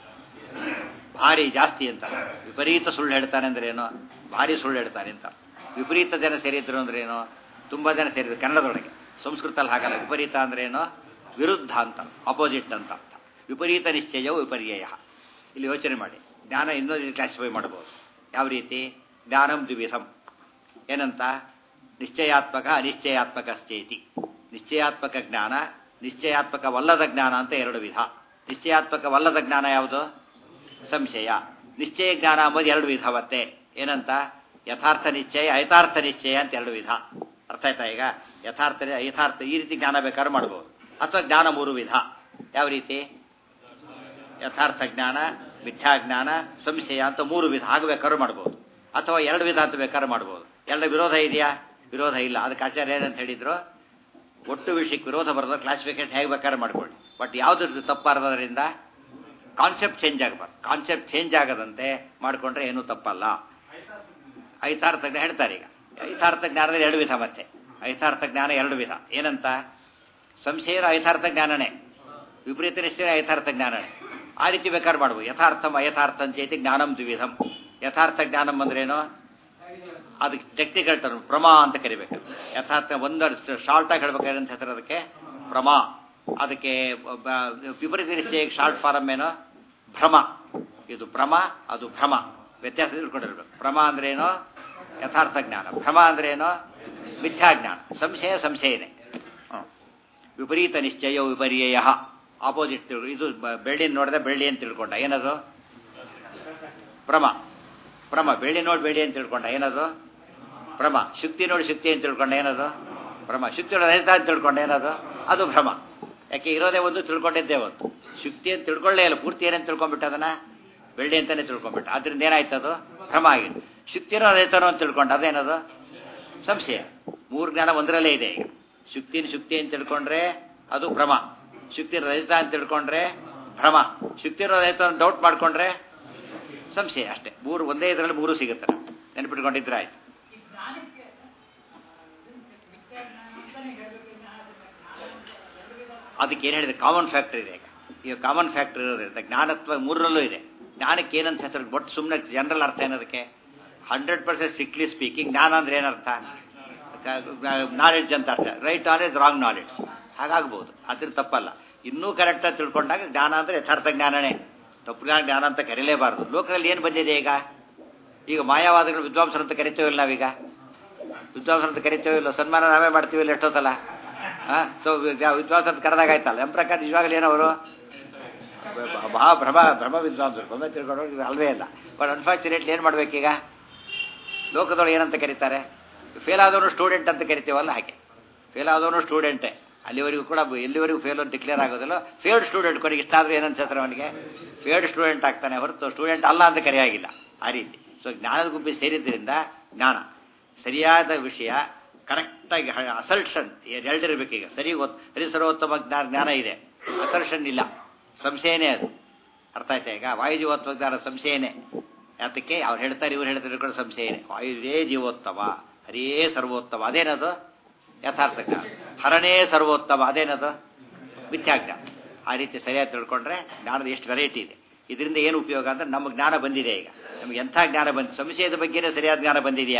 ಭಾರಿ ಜಾಸ್ತಿ ಅಂತ ವಿಪರೀತ ಸುಳ್ಳು ಹೇಳ್ತಾನೆ ಅಂದ್ರೆ ಏನು ಭಾರಿ ಸುಳ್ಳು ಹೇಳ್ತಾನೆ ಅಂತ ವಿಪರೀತ ಜನ ಸೇರಿದ್ರು ಅಂದ್ರೆ ಏನು ತುಂಬಾ ಜನ ಸೇರಿದ್ರು ಕನ್ನಡದೊಳಗೆ ಸಂಸ್ಕೃತದಲ್ಲಿ ಹಾಗಲ್ಲ ವಿಪರೀತ ಅಂದ್ರೆ ಏನು ವಿರುದ್ಧ ಅಂತ ಅಪೋಸಿಟ್ ಅಂತ ಅರ್ಥ ವಿಪರೀತ ನಿಶ್ಚಯವು ವಿಪರ್ಯಯ ಇಲ್ಲಿ ಯೋಚನೆ ಮಾಡಿ ಜ್ಞಾನ ಇನ್ನೊಂದು ಕ್ಲಾಸಿಫೈ ಮಾಡಬಹುದು ಯಾವ ರೀತಿ ಜ್ಞಾನಂ ದ್ವಿವಿಧಂ ಏನಂತ ನಿಶ್ಚಯಾತ್ಮಕ ಅನಿಶ್ಚಯಾತ್ಮಕ ಸ್ಥೇತಿ ನಿಶ್ಚಯಾತ್ಮಕ ಜ್ಞಾನ ನಿಶ್ಚಯಾತ್ಮಕವಲ್ಲದ ಜ್ಞಾನ ಅಂತ ಎರಡು ವಿಧ ನಿಶ್ಚಯಾತ್ಮಕವಲ್ಲದ ಜ್ಞಾನ ಯಾವುದು ಸಂಶಯ ನಿಶ್ಚಯ ಜ್ಞಾನ ಅಂಬೋದು ಎರಡು ವಿಧ ಮತ್ತೆ ಏನಂತ ಯಥಾರ್ಥ ನಿಶ್ಚಯ ಐತಾರ್ಥ ನಿಶ್ಚಯ ಅಂತ ಎರಡು ವಿಧ ಅರ್ಥ ಆಯ್ತಾ ಈಗ ಯಥಾರ್ಥ ಯಥಾರ್ಥ ಈ ರೀತಿ ಜ್ಞಾನ ಬೇಕಾದ್ರೂ ಮಾಡ್ಬೋದು ಅಥವಾ ಜ್ಞಾನ ಮೂರು ವಿಧ ಯಾವ ರೀತಿ ಯಥಾರ್ಥ ಜ್ಞಾನ ಮಿಥ್ಯಾಜ್ಞಾನ ಸಂಶಯ ಅಂತ ಮೂರು ವಿಧ ಆಗಬೇಕಾದ್ರೂ ಮಾಡ್ಬೋದು ಅಥವಾ ಎರಡು ವಿಧ ಅಂತ ಬೇಕಾದ್ರೂ ಮಾಡ್ಬೋದು ಎರಡು ವಿರೋಧ ಇದೆಯಾ ವಿರೋಧ ಇಲ್ಲ ಅದಕ್ಕೆ ಆಚಾರ್ಯ ಏನಂತ ಹೇಳಿದ್ರು ಒಟ್ಟು ವಿಷಯಕ್ಕೆ ವಿರೋಧ ಬರೋದು ಕ್ಲಾಸಿಫಿಕೇಟ್ ಹೇಗೆ ಬೇಕಾದ್ರೆ ಮಾಡ್ಕೊಳ್ಳಿ ಬಟ್ ಯಾವ್ದು ತಪ್ಪಾರದ್ರಿಂದ ಕಾನ್ಸೆಪ್ಟ್ ಚೇಂಜ್ ಆಗಬಾರ್ದು ಕಾನ್ಸೆಪ್ಟ್ ಚೇಂಜ್ ಆಗದಂತೆ ಮಾಡಿಕೊಂಡ್ರೆ ಏನೂ ತಪ್ಪಲ್ಲ ಐತಾರ್ಥ ಜ್ಞಾನ ಹೇಳ್ತಾರೆ ಈಗ ಐತಾರ್ಥ ಜ್ಞಾನದಲ್ಲಿ ಎರಡು ವಿಧ ಮತ್ತೆ ಐತಾರ್ಥ ಜ್ಞಾನ ಎರಡು ವಿಧ ಏನಂತ ಸಂಶಯ ಐತಾರ್ಥ ಜ್ಞಾನನೇ ವಿಪರೀತ ನಿಶ್ಚಯ ಐತಾರ್ಥ ಜ್ಞಾನನೇ ಆ ರೀತಿ ಬೇಕಾದ್ರೆ ಮಾಡ್ಬೋದು ಯಥಾರ್ಥಂ ಅಯಥಾರ್ಥಂ ಚೇತಿ ಜ್ಞಾನಂ ದ್ವಿಧಂ ಯಥಾರ್ಥ ಜ್ಞಾನಂ ಅಂದ್ರೇನು ಅದಕ್ಕೆ ಟೆಕ್ನಿಕಲ್ ಟರ್ಮ್ ಪ್ರಮಾ ಅಂತ ಕರಿಬೇಕು ಯಥಾರ್ಥ ಒಂದು ಶಾರ್ಟ್ ಆಗಿ ಹೇಳ್ಬೇಕಾದ್ರೆ ಅಂತ ಹೆಸರು ಅದಕ್ಕೆ ಪ್ರಮಾ ಅದಕ್ಕೆ ವಿಪರೀತ ನಿಶ್ಚಯಕ್ಕೆ ಶಾರ್ಟ್ ಫಾರಮ್ ಏನು ಭ್ರಮ ಇದು ಭ್ರಮ ಅದು ಭ್ರಮ ವ್ಯತ್ಯಾಸ ತಿಳ್ಕೊಂಡಿರ್ಬೇಕು ಭ್ರಮ ಅಂದ್ರೇನು ಯಥಾರ್ಥ ಜ್ಞಾನ ಭ್ರಮ ಅಂದ್ರೇನು ಮಿಥ್ಯಾಜ್ಞಾನ ಸಂಶಯ ಸಂಶಯನೇ ವಿಪರೀತ ನಿಶ್ಚಯ ವಿಪರ್ಯಯ ಆಪೋಸಿಟ್ ಇದು ಬೆಳ್ಳಿ ನೋಡಿದ್ರೆ ಬೆಳ್ಳಿ ಅಂತ ತಿಳ್ಕೊಂಡ ಏನದು ಭ್ರಮ ಭ್ರಮ ಬೆಳ್ಳಿ ನೋಡಿ ಬೆಳ್ಳಿ ಅಂತ ತಿಳ್ಕೊಂಡ ಏನದು ಭ್ರಮ ಶುಕ್ತಿ ನೋಡಿ ಶುಕ್ತಿ ಅಂತ ತಿಳ್ಕೊಂಡ ಏನದು ಭ್ರಮ ಶುಕ್ತಿ ನೋಡಿ ರಹಿತ ಅಂತ ತಿಳ್ಕೊಂಡ ಏನದು ಅದು ಭ್ರಮ ಯಾಕೆ ಇರೋದೇ ಒಂದು ತಿಳ್ಕೊಂಡಿದ್ದೇ ಒಂದು ಶುಕ್ತಿ ಅಂತ ತಿಳ್ಕೊಳ್ಳೇ ಇಲ್ಲ ಪೂರ್ತಿ ಏನಂತ ತಿಳ್ಕೊಂಡ್ಬಿಟ್ಟು ಅದನ್ನ ಬೆಳ್ಳಿ ಅಂತಾನೆ ತಿಳ್ಕೊಂಡ್ಬಿಟ್ಟು ಅದರಿಂದ ಏನಾಯ್ತು ಅದು ಭ್ರಮ ಆಗಿದೆ ಶುಕ್ತಿನೋ ರಹಿತನೋ ಅಂತ ತಿಳ್ಕೊಂಡ ಅದೇನದು ಸಂಶಯ ಮೂರು ಜ್ಞಾನ ಒಂದರಲ್ಲೇ ಇದೆ ಈಗ ಶುಕ್ತಿನ ಶುಕ್ತಿ ಅಂತ ತಿಳ್ಕೊಂಡ್ರೆ ಅದು ಭ್ರಮ ಶುಕ್ತಿ ರಹಿತ ಅಂತ ತಿಳ್ಕೊಂಡ್ರೆ ಭ್ರಮ ಶುಕ್ತಿ ಇರೋದಾಯ್ತು ಡೌಟ್ ಮಾಡ್ಕೊಂಡ್ರೆ ಸಂಶಯ ಅಷ್ಟೇ ಮೂರು ಒಂದೇ ಇದರಲ್ಲಿ ಮೂರು ಸಿಗುತ್ತೆ ನೆನಪಿಟ್ಕೊಂಡಿದ್ರೆ ಆಯ್ತು ಅದಕ್ಕೆ ಏನು ಹೇಳಿದೆ ಕಾಮನ್ ಫ್ಯಾಕ್ಟರ್ ಇದೆ ಈಗ ಈಗ ಕಾಮನ್ ಫ್ಯಾಕ್ಟರ್ ಇರೋದ್ರಿಂದ ಜ್ಞಾನತ್ವ ಮೂರರಲ್ಲೂ ಇದೆ ಜ್ಞಾನಕ್ಕೆ ಏನಂತ ಹೆಸರು ಬಟ್ ಸುಮ್ಮನೆ ಜನರಲ್ ಅರ್ಥ ಏನದಕ್ಕೆ ಹಂಡ್ರೆಡ್ ಪರ್ಸೆಂಟ್ ಸ್ಟ್ರಿಕ್ಟ್ಲಿ ಸ್ಪೀಕಿಂಗ್ ಜ್ಞಾನ ಅಂದ್ರೆ ಏನರ್ಥ ನಾಲೆಡ್ಜ್ ಅಂತ ಅರ್ಥ ರೈಟ್ ನಾಲೆಡ್ಜ್ ರಾಂಗ್ ನಾಲೆಡ್ಜ್ ಹಾಗಾಗ್ಬೋದು ಅದ್ರ ತಪ್ಪಲ್ಲ ಇನ್ನೂ ಕರೆಕ್ಟಾಗಿ ತಿಳ್ಕೊಂಡಾಗ ಜ್ಞಾನ ಅಂದರೆ ಯಥಾರ್ಥ ಜ್ಞಾನನೇ ತಪ್ಪು ಜ್ಞಾನ ಅಂತ ಕರೀಲೇಬಾರ್ದು ಲೋಕದಲ್ಲಿ ಏನು ಬಂದಿದೆ ಈಗ ಈಗ ಮಾಯಾವಾದಗಳು ವಿದ್ವಾಂಸರು ಅಂತ ಕರಿತೇವಿಲ್ಲ ನಾವೀಗ ವಿದ್ವಾಂಸರು ಅಂತ ಕರಿತೇವೆ ಇಲ್ಲ ಸನ್ಮಾನ ನಾವೇ ಮಾಡ್ತೀವಿ ಇಲ್ಲ ಎಷ್ಟೊತ್ತಲ್ಲ ಹಾಂ ಸೊ ವಿದ್ವಾಂಸ ಅಂತ ಕರೆದಾಗ ಆಯ್ತಲ್ಲ ನಮ್ಮ ಪ್ರಕಾರ ನಿಜವಾಗ್ಲೂ ಏನವರು ಮಹಾ ಭ್ರಮ ಭ್ರಮ ವಿದ್ವಾಂಸರು ಭ್ರಮ ತಿಳ್ಕೊಂಡು ಅಲ್ವೇ ಇಲ್ಲ ಬಟ್ ಅನ್ಫಾರ್ಚುನೇಟ್ಲಿ ಏನು ಮಾಡ್ಬೇಕೀಗ ಲೋಕದೊಳಗೆ ಏನಂತ ಕರೀತಾರೆ ಫೇಲ್ ಆದವನು ಸ್ಟೂಡೆಂಟ್ ಅಂತ ಕರಿತೀವಲ್ಲ ಹಾಗೆ ಫೇಲ್ ಆದವನು ಸ್ಟೂಡೆಂಟೇ ಅಲ್ಲಿವರೆಗೂ ಕೂಡ ಎಲ್ಲಿವರೆಗೂ ಫೇಲ್ ಅಂತ ಡಿಕ್ಲೇರ್ ಆಗೋದಿಲ್ಲ ಫೇಲ್ಡ್ ಸ್ಟೂಡೆಂಟ್ ಕೊನೆಗೆ ಇಷ್ಟಾದರೂ ಏನಂತ ಹೆಸರು ಅವನಿಗೆ ಫೇಲ್ಡ್ ಸ್ಟೂಡೆಂಟ್ ಆಗ್ತಾನೆ ಹೊರತು ಸ್ಟೂಡೆಂಟ್ ಅಲ್ಲ ಅಂತ ಕರೆಯಾಗಿಲ್ಲ ಆ ರೀತಿ ಸೊ ಜ್ಞಾನದ ಗುಂಪಿ ಸೇರಿದ್ದರಿಂದ ಜ್ಞಾನ ಸರಿಯಾದ ವಿಷಯ ಕರೆಕ್ಟಾಗಿ ಅಸಲ್ಷನ್ ಎರಡಿರ್ಬೇಕೀಗ ಸರಿ ಗೊತ್ತು ಸರಿ ಸರ್ವೋತ್ತಮ ಜ್ಞಾನ ಜ್ಞಾನ ಇದೆ ಅಸಲ್ಷನ್ ಇಲ್ಲ ಸಂಶಯನೇ ಅದು ಅರ್ಥ ಆಯ್ತಾ ಈಗ ವಾಯುಜೀವೋತ್ತಮ ಜ್ಞಾನ ಸಂಶಯನೇ ಯಾತಕ್ಕೆ ಅವ್ರು ಹೇಳ್ತಾರೆ ಇವ್ರು ಹೇಳ್ತಾರೆ ಕೂಡ ಸಂಶಯನೇ ವಾಯುದೇ ಜೀವೋತ್ತಮ ಹರೇ ಸರ್ವೋತ್ತಮ ಅದೇನದು ಯಥಾರ್ಥ ಜ್ಞಾನ ಹರನೇ ಸರ್ವೋತ್ತಮ ಅದೇನದು ಮಿಥ್ಯಾಜ್ಞಾನ ಆ ರೀತಿ ಸರಿಯಾಗಿ ತಿಳ್ಕೊಂಡ್ರೆ ಜ್ಞಾನದ ಎಷ್ಟು ವೆರೈಟಿ ಇದೆ ಇದರಿಂದ ಏನು ಉಪಯೋಗ ಅಂದ್ರೆ ನಮ್ಮ ಜ್ಞಾನ ಬಂದಿದೆ ಈಗ ನಮ್ಗೆ ಎಂಥ ಜ್ಞಾನ ಬಂದ ಸಂಶಯದ ಬಗ್ಗೆನೇ ಸರಿಯಾದ ಜ್ಞಾನ ಬಂದಿದೆಯಾ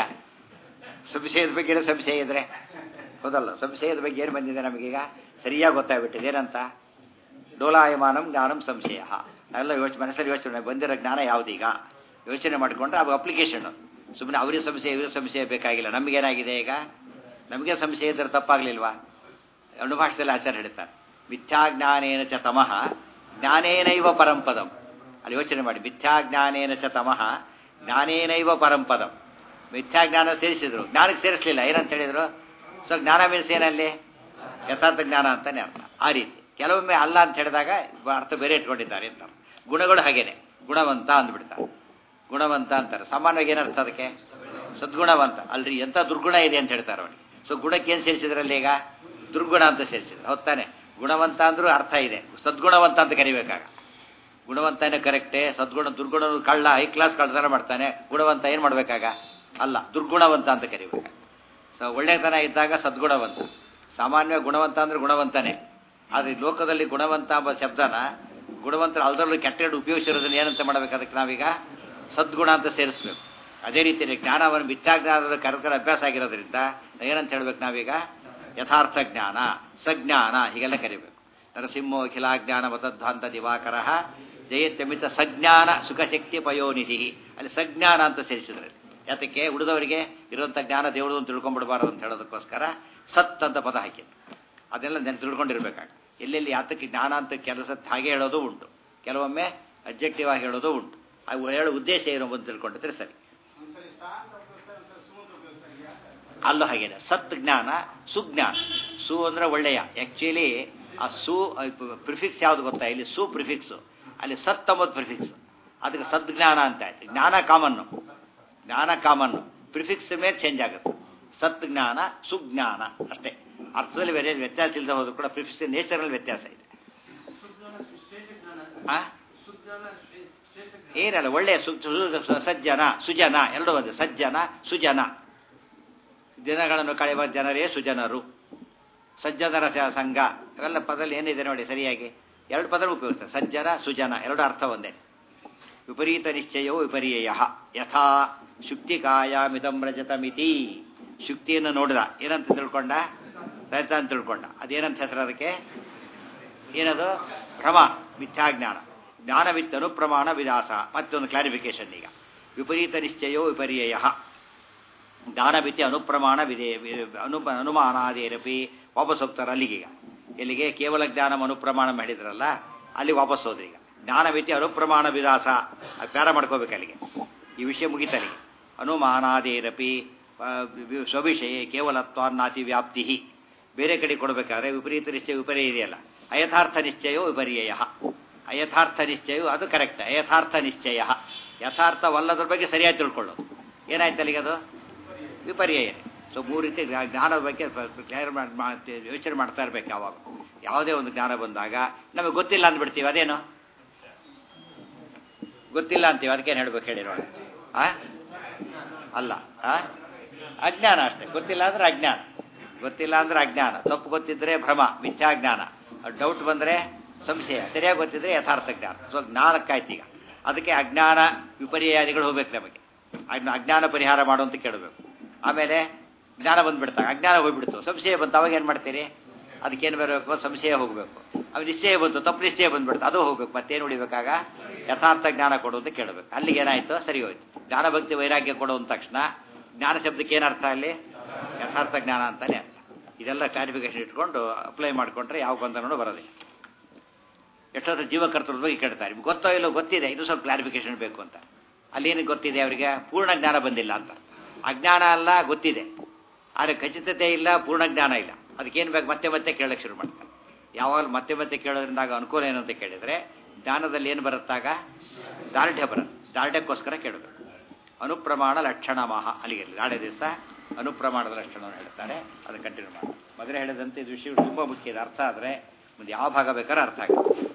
ಸಂಶಯದ ಬಗ್ಗೆನೇ ಸಂಶಯ ಇದ್ರೆ ಹೌದಲ್ಲ ಸಂಶಯದ ಬಗ್ಗೆ ಏನು ಬಂದಿದೆ ನಮಗೀಗ ಸರಿಯಾಗಿ ಗೊತ್ತಾಗ್ಬಿಟ್ಟಿದೆ ಏನಂತ ಡೋಲಾಯಮಾನಂ ಜ್ಞಾನಂ ಸಂಶಯ ನಾವೆಲ್ಲ ಯೋಚನೆ ಮನಸ್ಸಲ್ಲಿ ಯೋಚನೆ ಬಂದಿರೋ ಜ್ಞಾನ ಯಾವುದೀಗ ಯೋಚನೆ ಮಾಡಿಕೊಂಡ್ರೆ ಅದು ಅಪ್ಲಿಕೇಶನ್ ಸುಮ್ಮನೆ ಅವರಿಗೆ ಸಂಶಯ ಇವ್ರಿಗೆ ಸಂಶಯ ಬೇಕಾಗಿಲ್ಲ ನಮಗೇನಾಗಿದೆ ಈಗ ನಮಗೆ ಸಂಶಯ ಇದ್ರೆ ತಪ್ಪಾಗ್ಲಿಲ್ವಾ ಅಣುಭಾಷೆಯಲ್ಲಿ ಆಚಾರ್ಯ ಹೇಳ್ತಾರೆ ಮಿಥ್ಯಾಜ್ಞಾನೇನ ಚ ತಮಃ ಜ್ಞಾನೇನೈವ ಪರಂಪದಂ ಅಲ್ಲಿ ಯೋಚನೆ ಮಾಡಿ ಮಿಥ್ಯಾಜ್ಞಾನೇನ ಚ ತಮಃ ಜ್ಞಾನೇನೈವ ಪರಂಪದಂ ಮಿಥ್ಯಾಜ್ಞಾನ ಸೇರಿಸಿದ್ರು ಜ್ಞಾನಕ್ಕೆ ಸೇರಿಸಲಿಲ್ಲ ಏನಂತ ಹೇಳಿದ್ರು ಸೊ ಜ್ಞಾನ ಮೀನ್ಸ್ ಏನಲ್ಲಿ ಯಥಾರ್ಥ ಜ್ಞಾನ ಅಂತಾನೆ ಅರ್ಥ ಆ ರೀತಿ ಕೆಲವೊಮ್ಮೆ ಅಲ್ಲ ಅಂತ ಹೇಳಿದಾಗ ಅರ್ಥ ಬೇರೆ ಇಟ್ಕೊಂಡಿದ್ದಾರೆ ಅಂತ ಗುಣಗಳು ಹಾಗೇನೆ ಗುಣವಂತ ಅಂದ್ಬಿಡ್ತಾರೆ ಗುಣವಂತ ಅಂತಾರೆ ಸಾಮಾನ್ಯವಾಗಿ ಏನರ್ಥ ಅದಕ್ಕೆ ಸದ್ಗುಣವಂತ ಅಲ್ರಿ ಎಂಥ ದುರ್ಗುಣ ಇದೆ ಅಂತ ಹೇಳ್ತಾರೆ ಅವನಿಗೆ ಸೊ ಗುಣಕ್ಕೆ ಏನು ಸೇರಿಸಿದ್ರಲ್ಲಿ ಈಗ ದುರ್ಗುಣ ಅಂತ ಸೇರಿಸಿದ್ರು ಹೊತ್ತಾನೆ ಗುಣವಂತ ಅಂದ್ರೂ ಅರ್ಥ ಇದೆ ಸದ್ಗುಣವಂತ ಅಂತ ಕರಿಬೇಕಾಗ ಗುಣವಂತನೇ ಕರೆಕ್ಟೇ ಸದ್ಗುಣ ದುರ್ಗುಣ ಕಳ್ಳ ಹೈ ಕ್ಲಾಸ್ ಕಳ್ತನ ಮಾಡ್ತಾನೆ ಗುಣವಂತ ಏನು ಮಾಡಬೇಕಾಗ ಅಲ್ಲ ದುರ್ಗುಣವಂತ ಅಂತ ಕರಿಬೇಕಾಗ ಸೊ ಒಳ್ಳೆತನ ಇದ್ದಾಗ ಸದ್ಗುಣವಂತ ಸಾಮಾನ್ಯ ಗುಣವಂತ ಅಂದ್ರೆ ಗುಣವಂತನೇ ಆದರೆ ಲೋಕದಲ್ಲಿ ಗುಣವಂತ ಎಂಬ ಶಬ್ದನ ಗುಣವಂತರ ಅಲ್ದರಲ್ಲೂ ಕೆಟ್ಟ ಉಪಯೋಗಿಸಿರೋದನ್ನ ಏನಂತ ಮಾಡಬೇಕು ಅದಕ್ಕೆ ನಾವೀಗ ಸದ್ಗುಣ ಅಂತ ಸೇರಿಸ್ಬೇಕು ಅದೇ ರೀತಿ ಜ್ಞಾನವನ್ನು ಮಿಥ್ಯಾಜ್ಞಾನದ ಕರ್ಕರ ಅಭ್ಯಾಸ ಆಗಿರೋದ್ರಿಂದ ಏನಂತ ಹೇಳ್ಬೇಕು ನಾವೀಗ ಯಥಾರ್ಥ ಜ್ಞಾನ ಸಜ್ಞಾನ ಹೀಗೆಲ್ಲ ಕರಿಬೇಕು ನರಸಿಂಹೋ ಅಖಿಲಾಜ್ಞಾನ ಮತಧ್ವಾಂತ ದಿವಾಕರ ಜಯತ್ಯಮಿತ ಸಜ್ಞಾನ ಸುಖಶಕ್ತಿ ಪಯೋನಿಧಿ ಅಲ್ಲಿ ಸಜ್ಞಾನ ಅಂತ ಸೇರಿಸಿದ್ರೆ ಯಾತಕ್ಕೆ ಉಳಿದವರಿಗೆ ಇರುವಂಥ ಜ್ಞಾನ ದೇವರು ಅಂತ ತಿಳ್ಕೊಂಡ್ಬಿಡಬಾರದು ಅಂತ ಹೇಳೋದಕ್ಕೋಸ್ಕರ ಸತ್ ಅಂತ ಪದ ಹಾಕಿದ್ರು ಅದೆಲ್ಲ ನೆನ್ ತಿಳ್ಕೊಂಡಿರ್ಬೇಕಾಗ ಎಲ್ಲೆಲ್ಲಿ ಯಾತಕ್ಕೆ ಜ್ಞಾನ ಅಂತ ಕೆಲಸ ಹಾಗೆ ಹೇಳೋದು ಉಂಟು ಕೆಲವೊಮ್ಮೆ ಅಬ್ಜೆಕ್ಟಿವ್ ಆಗಿ ಹೇಳೋದು ಉಂಟು ಅದು ಹೇಳೋ ಉದ್ದೇಶ ಏನು ಅಂತ ತಿಳ್ಕೊಂಡಿದ್ರೆ ಸರಿ ಅಲ್ಲೂ ಹಾಗೇನೆ ಸತ್ ಜ್ಞಾನ ಸುಜ್ಞಾನ ಸು ಅಂದ್ರೆ ಒಳ್ಳೆಯ ಆಕ್ಚುಲಿ ಆ ಸು ಪ್ರಿಫಿಕ್ಸ್ ಯಾವ್ದು ಗೊತ್ತಾ ಇಲ್ಲಿ ಸು ಪ್ರಿಫಿಕ್ಸು ಅಲ್ಲಿ ಸತ್ ಅಂಬುದು ಪ್ರಿಫಿಕ್ಸ್ ಅದಕ್ಕೆ ಸದ್ಜ್ಞಾನ ಅಂತ ಆಯ್ತು ಜ್ಞಾನ ಕಾಮನ್ನು ಜ್ಞಾನ ಕಾಮನ್ನು ಪ್ರಿಫಿಕ್ಸ್ ಮೇಲೆ ಚೇಂಜ್ ಆಗುತ್ತೆ ಸತ್ ಜ್ಞಾನ ಸುಜ್ಞಾನ ಅಷ್ಟೇ ಅರ್ಥದಲ್ಲಿ ಬೇರೆ ವ್ಯತ್ಯಾಸ ಇಲ್ಲದೆ ಹೋದ್ರು ಕೂಡ ಪ್ರಿಫಿಕ್ಸ್ ನೇಚರಲ್ಲಿ ವ್ಯತ್ಯಾಸ ಇದೆ ಆ? ಏನಲ್ಲ ಒಳ್ಳೆಯ ಸು ಸು- ಸಜ್ಜನ ಸುಜನ ಎರಡು ಒಂದೇ ಸಜ್ಜನ ಸುಜನ ದಿನಗಳನ್ನು ಕಳೆಯುವ ಜನರೇ ಸುಜನರು ಸಜ್ಜನರ ಸ- ಸಂಘ ಇವೆಲ್ಲ ಪದದಲ್ಲಿ ಏನಿದೆ ನೋಡಿ ಸರಿಯಾಗಿ ಎರಡು ಪದ ಉಪಯೋಗಿಸ್ತಾರೆ ಸಜ್ಜನ ಸುಜನ ಎರಡು ಅರ್ಥ ಒಂದೇ ವಿಪರೀತ ನಿಶ್ಚಯವೋ ವಿಪರ್ಯಯ ಯಥಾ ಶುಕ್ತಿಕಾಯಾಮಿದಂ ರಜತಮಿತಿ ಶುಕ್ತಿಯನ್ನು ನೋಡಿದ ಏನಂತ ತಿಳ್ಕೊಂಡ ರಜತ ಅಂತ ತಿಳ್ಕೊಂಡ ಅದೇನಂತ ಹೆಸರು ಅದಕ್ಕೆ ಏನದು ಭ್ರಮ ಮಿಥ್ಯಾಜ್ಞಾನ ಜ್ಞಾನವಿತ್ ಅನುಪ್ರಮಾಣ ವಿಲಾಸ ಮತ್ತೊಂದು ಕ್ಲಾರಿಫಿಕೇಶನ್ ಈಗ ವಿಪರೀತ ನಿಶ್ಚಯೋ ವಿಪರ್ಯಯ ಜ್ಞಾನವಿತಿ ಅನುಪ್ರಮಾಣ ವಿಧೇ ಅನು ಅನುಮಾನಾದೇರಪಿ ವಾಪಸ್ ಹೋಗ್ತಾರೆ ಅಲ್ಲಿಗೀಗ ಎಲ್ಲಿಗೆ ಕೇವಲ ಜ್ಞಾನ ಅನುಪ್ರಮಾಣ ಮಾಡಿದ್ರಲ್ಲ ಅಲ್ಲಿ ವಾಪಸ್ ಹೋದ್ರಿ ಈಗ ಜ್ಞಾನವಿತಿ ಅನುಪ್ರಮಾಣ ವಿಲಾಸ ಅದು ಪ್ಯಾರ ಮಾಡ್ಕೋಬೇಕು ಅಲ್ಲಿಗೆ ಈ ವಿಷಯ ಮುಗಿತಲ್ಲಿಗೆ ಅನುಮಾನಾದೇರಪಿ ಆ, ವಿ- ಸ್ವವಿಷಯ ಕೇವಲತ್ವಾನ್ನಾತಿ ವ್ಯಾಪ್ತಿ ಬೇರೆ ಕಡೆ ಕೊಡಬೇಕಾದ್ರೆ ವಿಪರೀತ ನಿಶ್ಚಯ ವಿಪರ್ಯ ಇದೆಯಲ್ಲ ಅಯಥಾರ್ಥ ನಿಶ್ಚಯೋ ವಿಪರ್ಯಯ ಅಯಥಾರ್ಥ ನಿಶ್ಚಯವು ಅದು ಕರೆಕ್ಟ್ ಅಯಥಾರ್ಥ ನಿಶ್ಚಯ ಯಥಾರ್ಥವಲ್ಲದ್ರ ಬಗ್ಗೆ ಸರಿಯಾಗಿ ತಿಳ್ಕೊಳ್ಳೋದು ಏನಾಯ್ತು ಅಲ್ಲಿಗೆ ಅದು ವಿಪರ್ಯಯ ಸೊ ಮೂರು ರೀತಿ ಜ್ಞಾ- ಜ್ಞಾನದ ಬಗ್ಗೆ ಕ್ಲಿಯರ್ ಯೋಚನೆ ಮಾಡ್ತಾ ಇರ್ಬೇಕು ಯಾವಾಗ ಯಾವುದೇ ಒಂದು ಜ್ಞಾನ ಬಂದಾಗ ನಮಗೆ ಗೊತ್ತಿಲ್ಲ ಅಂದ್ಬಿಡ್ತೀವಿ ಅದೇನು ಗೊತ್ತಿಲ್ಲ ಅಂತೀವಿ ಅದಕ್ಕೇನು ಹೇಳ್ಬೇಕು ಹೇಳಿ ನೋಡಿ ಆ ಅಲ್ಲ ಆ ಅಜ್ಞಾನ ಅಷ್ಟೇ ಗೊತ್ತಿಲ್ಲ ಅಂದ್ರೆ ಅಜ್ಞಾನ ಗೊತ್ತಿಲ್ಲ ಅಂದ್ರೆ ಅಜ್ಞಾನ ತಪ್ಪು ಗೊತ್ತಿದ್ರೆ ಭ್ರಮ ಮಿಥ್ಯಾಜ್ಞಾನ ಡೌಟ್ ಬಂದರೆ ಸಂಶಯ ಸರಿಯಾಗಿ ಗೊತ್ತಿದ್ರೆ ಯಥಾರ್ಥ ಜ್ಞಾನ ಸೊ ಜ್ಞಾನಕ್ಕಾಯ್ತು ಈಗ ಅದಕ್ಕೆ ಅಜ್ಞಾನ ವಿಪರ್ಯಾದಿಗಳು ಹೋಗ್ಬೇಕು ನಮಗೆ ಅಜ್ಞ- ಅಜ್ಞಾನ ಪರಿಹಾರ ಮಾಡು ಅಂತ ಕೇಳಬೇಕು ಆಮೇಲೆ ಜ್ಞಾನ ಬಂದ್ಬಿಡ್ತಾಗ ಅಜ್ಞಾನ ಹೋಗ್ಬಿಡ್ತು ಸಂಶಯ ಬಂತು ಅವಾಗ ಏನು ಮಾಡ್ತೀರಿ ಅದಕ್ಕೇನು ಬರಬೇಕು ಸಂಶಯ ಹೋಗಬೇಕು ಅವಾಗ ನಿಶ್ಚಯ ಬಂತು ತಪ್ಪು ನಿಶ್ಚಯ ಬಂದ್ಬಿಡ್ತು ಅದು ಹೋಗ್ಬೇಕು ಮತ್ತೇನು ಉಳಿಬೇಕಾಗ ಯಥಾರ್ಥ ಜ್ಞಾನ ಕೊಡು ಅಂತ ಕೇಳಬೇಕು ಅಲ್ಲಿಗೆ ಏನಾಯ್ತು ಸರಿ ಹೋಯ್ತು ಜ್ಞಾನ ಭಕ್ತಿ ವೈರಾಗ್ಯ ಕೊಡು ಅಂದ ತಕ್ಷಣ ಜ್ಞಾನ ಶಬ್ದಕ್ಕೆ ಏನು ಅರ್ಥ ಅಲ್ಲಿ ಯಥಾರ್ಥ ಜ್ಞಾನ ಅಂತಾನೆ ಅರ್ಥ ಇದೆಲ್ಲ ಕ್ಲಾರಿಫಿಕೇಶನ್ ಇಟ್ಕೊಂಡು ಅಪ್ಲೈ ಮಾಡಿಕೊಂಡ್ರೆ ಯಾವ ಗೊಂದಲನೂ ಬರೋದಿಲ್ಲ ಎಷ್ಟೊತ್ತು ಜೀವಕರ್ತೃ ಬಗ್ಗೆ ಕೇಳ್ತಾರೆ ನಿಮ್ಗೆ ಗೊತ್ತೋ ಇಲ್ಲೋ ಗೊತ್ತಿದೆ ಇದು ಸ್ವಲ್ಪ ಕ್ಲಾರಿಫಿಕೇಶನ್ ಬೇಕು ಅಂತ ಅಲ್ಲೇನು ಗೊತ್ತಿದೆ ಅವರಿಗೆ ಪೂರ್ಣ ಜ್ಞಾನ ಬಂದಿಲ್ಲ ಅಂತ ಅಜ್ಞಾನ ಅಲ್ಲ ಗೊತ್ತಿದೆ ಆದರೆ ಖಚಿತತೆ ಇಲ್ಲ ಪೂರ್ಣ ಜ್ಞಾನ ಇಲ್ಲ ಅದಕ್ಕೇನು ಬೇಕು ಮತ್ತೆ ಮತ್ತೆ ಕೇಳಕ್ಕೆ ಶುರು ಮಾಡ್ತಾರೆ ಯಾವಾಗ ಮತ್ತೆ ಮತ್ತೆ ಕೇಳೋದ್ರಿಂದಾಗ ಅನುಕೂಲ ಏನು ಅಂತ ಕೇಳಿದರೆ ಜ್ಞಾನದಲ್ಲಿ ಏನು ಬರುತ್ತಾಗ ದಾರ್ಢ್ಯ ಬರುತ್ತೆ ದಾರ್ಢ್ಯಕ್ಕೋಸ್ಕರ ಕೇಳಬೇಕು ಅನುಪ್ರಮಾಣ ಲಕ್ಷಣ ಮಹ ಅಲ್ಲಿಗೆ ನಾಳೆ ದಿವಸ ಅನುಪ್ರಮಾಣದ ಲಕ್ಷಣವನ್ನು ಹೇಳ್ತಾರೆ ಅದನ್ನು ಕಂಟಿನ್ಯೂ ಮಾಡಿ ಮೊದಲೇ ಹೇಳಿದಂತೆ ಇದು ವಿಷಯ ತುಂಬ ಮುಖ್ಯ ಇದು ಅರ್ಥ ಆದರೆ ಮುಂದೆ ಯಾವ ಭಾಗ ಬೇಕಾದ್ರೆ ಅರ್ಥ ಆಗುತ್ತೆ